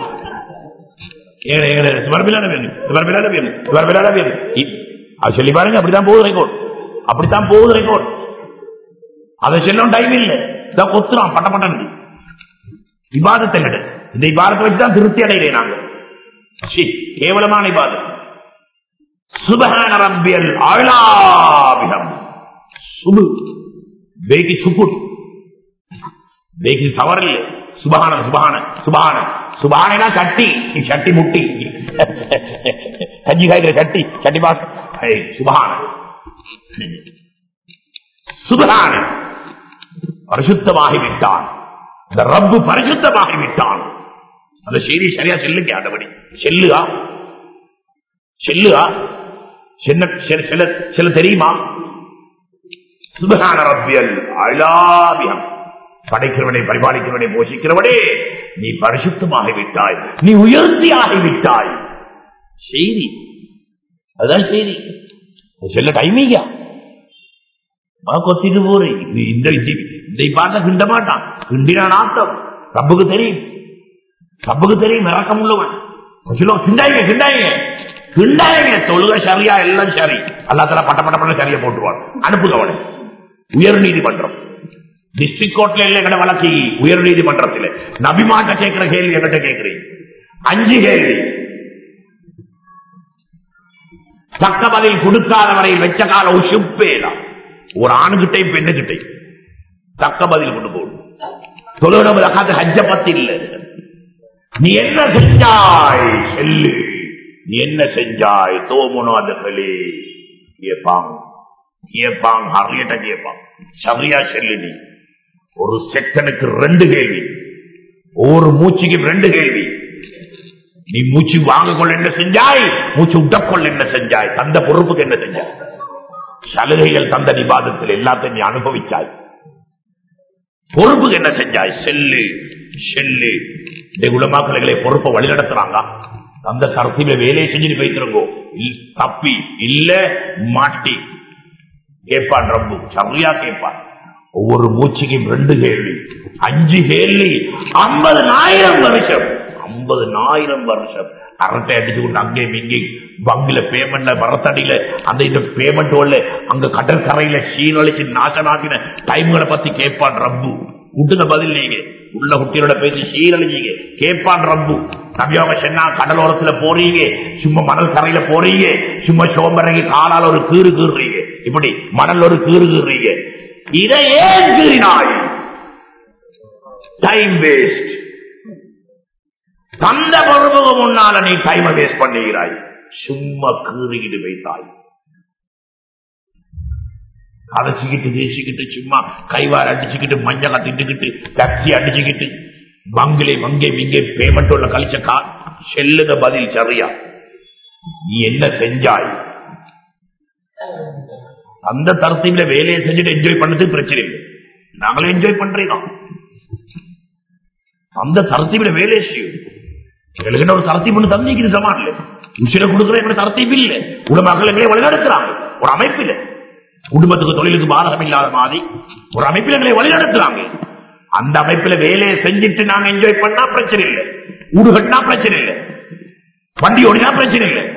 சுமரப்பிலால பேரு சுமரப்பிலால பேரு சுமரப்பிலால பேரு அது சொல்லி பாருங்க அப்படிதான் போகுது ரெக்கார்ட் அப்படித்தான் போகுது ரெக்கார்ட் அதை செல்லும் டைம் இல்லை இதான் கொத்துறான் பட்ட பட்டன் விவாதத்தை விட இந்த விவாதத்தை வச்சுதான் திருப்தி அடைகிறேன் நாங்க கேவலமான விவாதம் சுபகான ரப்பியல் அழாபிகம் சுபு பேக்கி சுக்குர் பேக்கி தவறில்லை சுபகான சுபகான சுபகான சுபகானா சட்டி சட்டி முட்டி கஞ்சி காய்க்கிற சட்டி சட்டி பாஸ் சுபகான சுபகான பரிசுத்தமாகி விட்டான் அந்த ரப்பு பரிசுத்தமாகி விட்டான் அந்த செய்தி சரியா செல்லுங்க ஆண்டபடி செல்லுகா செல்லுகா சின்ன சில- சில சில தெரியுமா சுபகான ரப்பியல் அழாபியம் படைக்கிறவனை பரிபாலிக்கிறவனை போஷிக்கிறவனே நீ பரிசுத்தமாகி விட்டாய் நீ உயர்த்தி ஆகிவிட்டாய் செய்தி அதுதான் செய்தி செல்ல டைமிங்கா கொத்திட்டு போறேன் இந்த இதை பார்த்தா கிண்ட மாட்டான் கிண்டினான் ஆத்தம் ரப்புக்கு தெரியும் ரப்புக்கு தெரியும் இறக்கம் உள்ளவன் சொல்லுவோம் கிண்டாயிங்க கிண்டாயிங்க கிண்டாயிங்க தொழுக சரியா எல்லாம் சரி அல்லாத்தல பட்ட பட்ட பட்ட சரியா போட்டுருவான் அனுப்புங்க அவனை உயர் நீதிமன்றம் டிஸ்ட்ரிக்ட் கோர்ட்ல இல்ல எங்கட வழக்கு உயர் நீதிமன்றத்தில் நபிமாட்ட கேட்கிற கேள்வி என்கிட்ட கேட்கிறீங்க அஞ்சு கேள்வி தக்க பதில் கொடுக்காதவரை வெச்ச கால உசுப்பேலாம் ஒரு ஆணுகிட்டே பெண்ணுகிட்டே தக்க பதில் கொண்டு போடும் தொழுகிற காத்து ஹஜ்ஜ பத்தி இல்ல நீ என்ன செஞ்சாய் செல்லு நீ என்ன செஞ்சாய் தோமுனாதகளே கேப்பாங்க கேப்பாங்க ஹரியட்ட கேப்பாங்க சரியா செல்லு நீ ஒரு செகனுக்கு ரெண்டு கேள்வி ஒரு மூச்சுக்கு ரெண்டு கேள்வி நீ மூச்சு வாங்க கொள்ள என்ன செஞ்சாய் மூச்சு விட்டக்கொள்ள என்ன செஞ்சாய் தந்த பொறுப்புக்கு என்ன செஞ்சாய் சலுகைகள் தந்த நிபாதத்தில் எல்லாத்தையும் நீ அனுபவிச்சாய் பொறுப்புக்கு என்ன செஞ்சாய் செல்லு செல்லு இந்த குலமாக்களை பொறுப்பை வழிநடத்துறாங்க அந்த கருத்தில வேலையை செஞ்சுட்டு போய்த்திருங்கோ இல்- தப்பி இல்ல மாட்டி கேட்பான் ரப்பு சரியா கேட்பான் ஒவ்வொரு மூச்சுக்கும் ரெண்டு கேள்வி அஞ்சு கேள்வி ஐம்பதனாயிரம் வருஷம் ஐம்பதனாயிரம் வருஷம் அரட்டை அடிச்சு கொண்டு அங்கேயும் இங்கேயும் பங்குல பேமெண்ட்ல வரத்தடியில அந்த இந்த பேமெண்ட் உள்ள அங்க கடற்கரையில சீரழிச்சு நாசனாக்கின டைம்களை பத்தி கேட்பான் ரப்பு விட்டுன பதில் நீங்க உள்ள குட்டியோட பேசி சீரழிஞ்சீங்க கேட்பான் ரப்பு நபியாக சொன்னா கடலோரத்துல போறீங்க சும்மா மணல் கரையில போறீங்க சும்மா சோம்பரங்கி காலால் ஒரு கீறு கீறுறீங்க இப்படி மணல் ஒரு கீறு கீறுறீங்க இதை ஏன் கீறினாய் டைம் வேஸ்ட் தந்த பொறுப்புக்கு முன்னால நீ டைமை வேஸ்ட் பண்ணுகிறாய் சும்மா கீறிக்கிட்டு வைத்தாய் கதைச்சிக்கிட்டு பேசிக்கிட்டு சும்மா கைவார் அடிச்சுக்கிட்டு மஞ்சள் கத்திட்டுக்கிட்டு கத்தி அடிச்சுக்கிட்டு பங்கிலே மங்கே மிங்கே பேமெண்ட் உள்ள கழிச்ச கா செல்லுத பதில் சரியா நீ என்ன செஞ்சாய் அந்த தரத்தில வேலையை செஞ்சுட்டு என்ஜாய் பண்ணதுக்கு பிரச்சனை இல்லை நாங்களும் என்ஜாய் பண்றீங்க அந்த தரத்தில வேலையை செய்யும் எங்களுக்கு ஒரு தரத்தீப் ஒன்று தந்திக்குது சமான் இல்லை உசிர கொடுக்குற எங்க தரத்தீப் இல்லை உடம்புகள் எங்களை வழிநடத்துறாங்க ஒரு அமைப்பு இல்லை குடும்பத்துக்கு தொழிலுக்கு பாதகம் இல்லாத மாதிரி ஒரு அமைப்பில் எங்களை வழிநடத்துறாங்க அந்த அமைப்பில் வேலையை செஞ்சுட்டு நாங்க என்ஜாய் பண்ணா பிரச்சனை இல்லை ஊடு கட்டினா பிரச்சனை இல்லை வண்டி ஓடினா பிரச்சனை இல்லை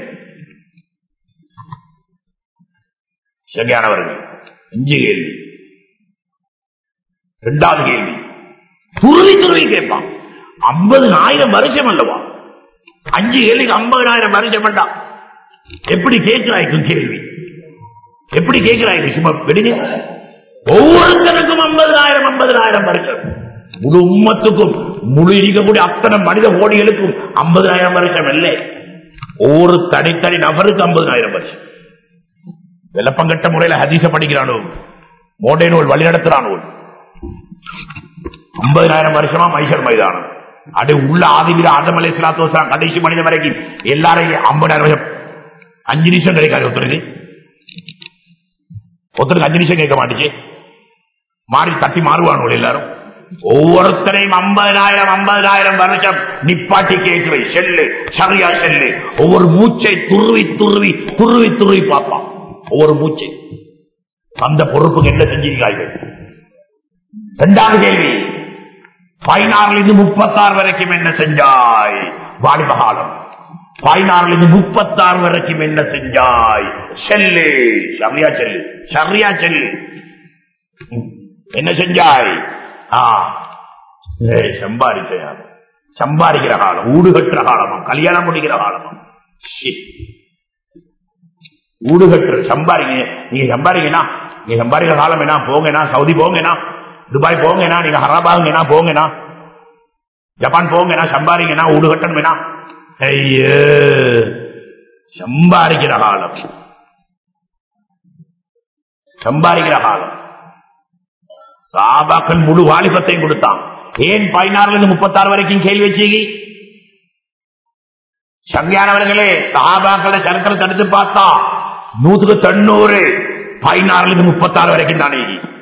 சரியானவர்கள் அஞ்சு கேள்வி இரண்டாவது கேள்வி துருவி துருவி கேட்பான் ஐம்பதுனாயிரம் வருஷம் அல்லவா அஞ்சு கேள்விக்கு ஐம்பதுனாயிரம் வருஷம் வேண்டாம் எப்படி கேட்கிறாய்க்கும் கேள்வி எப்படி கேட்கிறாய் சும்மா விடுங்க ஒவ்வொருத்தருக்கும் ஐம்பதாயிரம் ஐம்பதாயிரம் வருஷம் முழு உம்மத்துக்கும் முழு இருக்கக்கூடிய அத்தனை மனித கோடிகளுக்கும் ஐம்பதாயிரம் வருஷம் இல்லை ஒவ்வொரு தனித்தனி நபருக்கு ஐம்பதாயிரம் வருஷம் விளப்பங்கட்ட முறையில் ஹதீச படிக்கிறானோ மோட்டை நூல் வழிநடத்துறானோ ஐம்பதாயிரம் வருஷமா மைசர் மைதானம் அது உள்ள ஆதிவிட ஆதம் அலை சலாத்து கடைசி மனித வரைக்கும் எல்லாரையும் ஐம்பதாயிரம் வருஷம் அஞ்சு நிமிஷம் கிடைக்காது ஒருத்தருக்கு ஒருத்தருக்கு அஞ்சு நிமிஷம் கேட்க மாட்டுச்சு மாறி தட்டி மாறுவானு எல்லாரும் ஒவ்வொருத்தரையும் ஐம்பதாயிரம் ஐம்பதாயிரம் வருஷம் நிப்பாட்டி கேட்குவை செல்லு சரியா செல்லு ஒவ்வொரு மூச்சை துருவி துருவி துருவி துருவி பார்ப்பான் ஒவ்வொரு மூச்சை அந்த பொறுப்புக்கு என்ன செஞ்சிருக்கார்கள் இரண்டாவது கேள்வி பதினாறுல இருந்து முப்பத்தாறு வரைக்கும் என்ன செஞ்சாய் வாலிபகாலம் பதினாறுல இருந்து முப்பத்தாறு வரைக்கும் என்ன செஞ்சாய் செல்லு சரியா செல்லு சரியா செல்லு என்ன செஞ்சாய் ஆ ஏய், சம்பாதிச்சையா சம்பாதிக்கிற காலம் ஊடு கட்டுற காலமா கல்யாணம் முடிக்கிற காலமா ஷி. ஊடு கட்டுற சம்பாதிங்க நீங்க சம்பாதிங்கன்னா நீ சம்பாதிக்கிற காலம் என்ன போங்கண்ணா சவுதி போங்கண்ணா துபாய் போங்கண்ணா நீங்க ஹராபாகுங்கண்ணா போங்கண்ணா ஜப்பான் போங்கண்ணா சம்பாதிங்கண்ணா வீடு கட்டணும்னா ஐயோ சம்பாதிக்கிற காலம் சம்பாதிக்கிற காலம் சாபாக்கள் முழு வாலிபத்தையும் கொடுத்தான் ஏன் பதினாறுல இருந்து முப்பத்தாறு வரைக்கும் கேள்வி வச்சீங்க சங்கியானவர்களே சாபாக்களை சரித்திர தடுத்து பார்த்தா நூத்துக்கு தொண்ணூறு பதினாறுல இருந்து முப்பத்தாறு வரைக்கும் தானே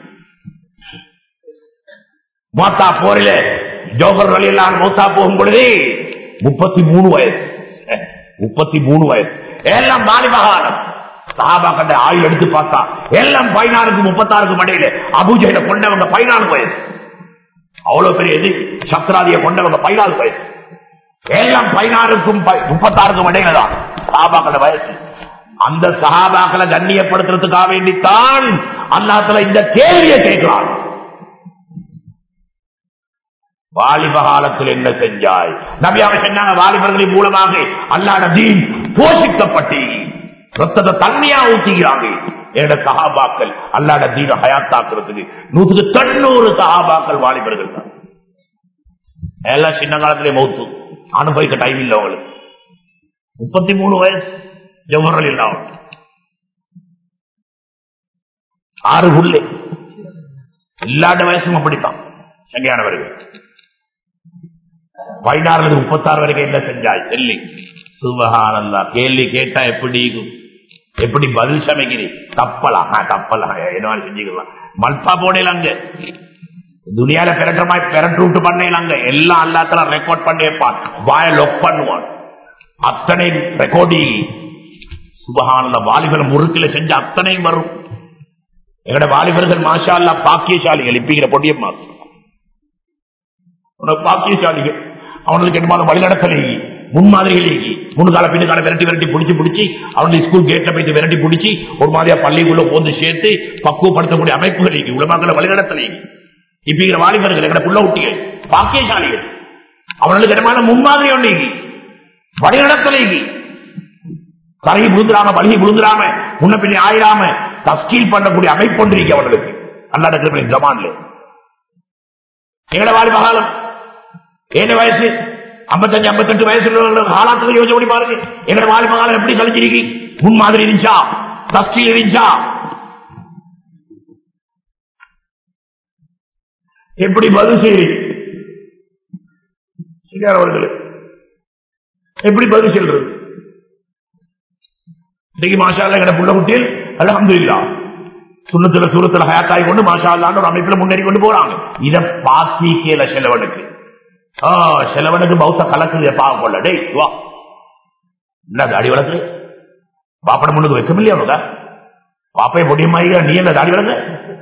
மூத்தா போரில ஜோகர் வழியெல்லாம் மூத்தா போகும் பொழுது முப்பத்தி மூணு வயசு முப்பத்தி மூணு வயசு எல்லாம் வாலிபகாலம் சஹாபாக்கள் ஆயுள் எடுத்து பார்த்தா எல்லாம் பதினாறுக்கு முப்பத்தாறுக்கு இடையில அபூஜையில கொண்டவங்க பதினாலு வயசு அவ்வளவு பெரிய இது சத்ராதிய கொண்டவங்க பதினாலு வயசு எல்லாம் பதினாறுக்கும் முப்பத்தாறுக்கும் இடையில தான் சஹாபாக்கள வயசு அந்த சஹாபாக்களை கண்ணியப்படுத்துறதுக்காக வேண்டித்தான் அல்லாத்துல இந்த கேள்வியை கேட்கிறான் வாலிப காலத்தில் என்ன செஞ்சாய் நபியாக சொன்னாங்க வாலிபர்களின் மூலமாக அல்லாட தீன் போஷிக்கப்பட்டு ரத்தத்தை தண்ணியா ஊத்திக்கிறாங்க என்னோட சகாபாக்கள் அல்லாட தீன ஹயாத்தாக்குறதுக்கு நூத்துக்கு தொண்ணூறு சகாபாக்கள் வாலிபர்கள் தான் எல்லாம் சின்ன காலத்திலே மௌத்து அனுபவிக்க டைம் இல்லை அவங்களுக்கு முப்பத்தி மூணு வயசு ஜவஹர்லால் இல்லாம ஆறு புள்ளே எல்லாட வயசும் அப்படித்தான் சங்கையானவர்கள் பதினாறுல இருந்து முப்பத்தாறு வரைக்கும் என்ன செஞ்சாய் சொல்லி சுபகானந்தா கேள்வி கேட்டா எப்படி இருக்கும்? எப்படி பதில் சமைக்கிறீ தப்பலாம் ஆ, தப்பலாம் என்ன செஞ்சுக்கலாம் மல்பா போடல அங்க துனியால பெரட்டமாய் பெரட்டு விட்டு பண்ணல அங்க எல்லாம் அல்லாத்தலாம் ரெக்கார்ட் பண்ணி வைப்பான் வாய லொக் பண்ணுவான் அத்தனை ரெக்கார்டிங் சுபகானந்த வாலிபர் முறுக்கில செஞ்ச அத்தனையும் வரும் எங்கட வாலிபர்கள் மாஷா அல்லா பாக்கியசாலிகள் இப்பிக்கிற பொடியம்மா உனக்கு பாக்கியசாலிகள் அவனுக்கு என்னமான வழிநடத்தலேகி முன்மாதிரிகளேகி முன்கால பின்னுக்கால விரட்டி விரட்டி பிடிச்சி பிடிச்சி அவனுடைய ஸ்கூல் கேட்ல போயிட்டு விரட்டி பிடிச்சி ஒரு மாதிரியா பள்ளிக்குள்ள போந்து சேர்த்து பக்குவப்படுத்தக்கூடிய அமைப்புகளேகி உலமாக்களை வழிநடத்தலேகி இப்பிக்கிற வாலிபர்கள் எங்கட புள்ள ஊட்டிகள் பாக்கியசாலிகள் அவனுக்கு என்னமான முன்மாதிரி ஒன்றேகி வழிநடத்தலேகி தரையை விழுந்துடாம வழியை விழுந்துடாம முன்ன பின்னே ஆயிராம தஸ்கீல் பண்ணக்கூடிய அமைப்பு ஒன்று இருக்கு அவர்களுக்கு அல்லாட கிருபை ஜமான்ல எங்கட வாலிப காலம் என்ன வயசு ஐம்பத்தஞ்சு ஐம்பத்தெட்டு வயசுல காலத்துக்கு யோசனை பண்ணி பாருங்க என்னோட வாலிப காலம் எப்படி கழிச்சிருக்கு முன் மாதிரி இருந்துச்சா தஸ்கீல் இருந்துச்சா எப்படி பதில் செய்றீங்க அவர்களே எப்படி பதில் சொல்றது இன்னைக்கு மாஷால எங்கட புள்ள குட்டியில் அலமதுல்லா சுண்ணத்துல சூரத்துல ஹயாத்தாய் கொண்டு மாஷாலான்னு ஒரு அமைப்புல முன்னேறி கொண்டு போறாங்க இத பாத்திக்கல செலவனுக்கு ஆ செலவனுக்கு பௌத்த கலக்குது பாவம் கொள்ள டேய் வா என்ன தாடி வளர்க்கு பாப்பட முன்னுக்கு வைக்க இல்லையா உனக்கா பாப்பைய பொடியமாயியா நீ என்ன தாடி வளர்க்க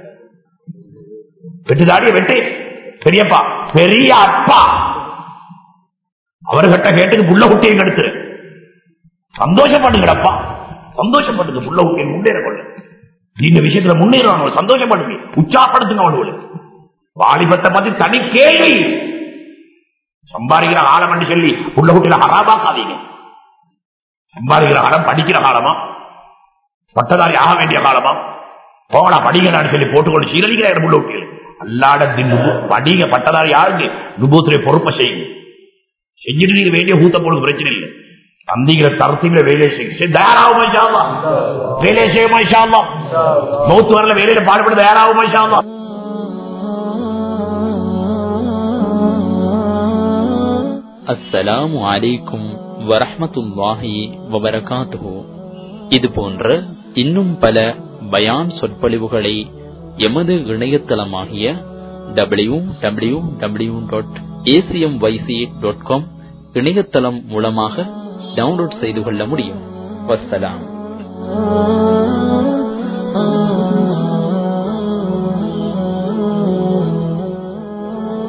வெட்டு தாடிய வெட்டு பெரியப்பா பெரிய அப்பா அவர்கிட்ட கேட்டுக்கு புள்ள குட்டியை கெடுத்துரு சந்தோஷப்படுங்கடப்பா சந்தோஷப்படுங்க புள்ள குட்டியை முன்னேற கொள்ள இந்த விஷயத்துல முன்னேறாங்க சந்தோஷப்படுங்க உற்சாகப்படுத்துங்க அவனுக்கு வாலிபத்தை பத்தி தனி கேள்வி சம்பாதிக்கிற காலம் என்று சொல்லி புள்ள குட்டியில ஹராபாக்காதீங்க சம்பாதிக்கிற காலம் படிக்கிற காலமா பட்டதாரி ஆக வேண்டிய காலமா போகலா படிங்கன்னு சொல்லி போட்டுக்கொண்டு சீரழிக்கிற புள்ள குட்டியில் அல்லாட தின்னு படிங்க பட்டதாரி யாருக்கு நுபூத்திரை பொறுப்பை செய்யுங்க செஞ்சுட்டு நீங்க வேண்டிய ஊத்த போடுங்க பிரச்சனை இல்லை தந்திக்கிற தரத்தில வேலை செய்ய தயாராகுமா ஷாமா வேலை செய்யுமா ஷாமா மௌத்து வரல வேலையில பாடுபட தயாராகுமா ஷாமா அஸ்ஸலாமு அலைக்கும் வரஹ்மத்துல்லாஹி வபரகாத்துஹு இது போன்ற இன்னும் பல பயான் சொற்பொழிவுகளை எமது இணையதளமாகிய W W W dot A C M Y C dot com இணையதளம் மூலமாக டவுன்லோட் செய்து கொள்ள முடியும் வஸ்ஸலாம்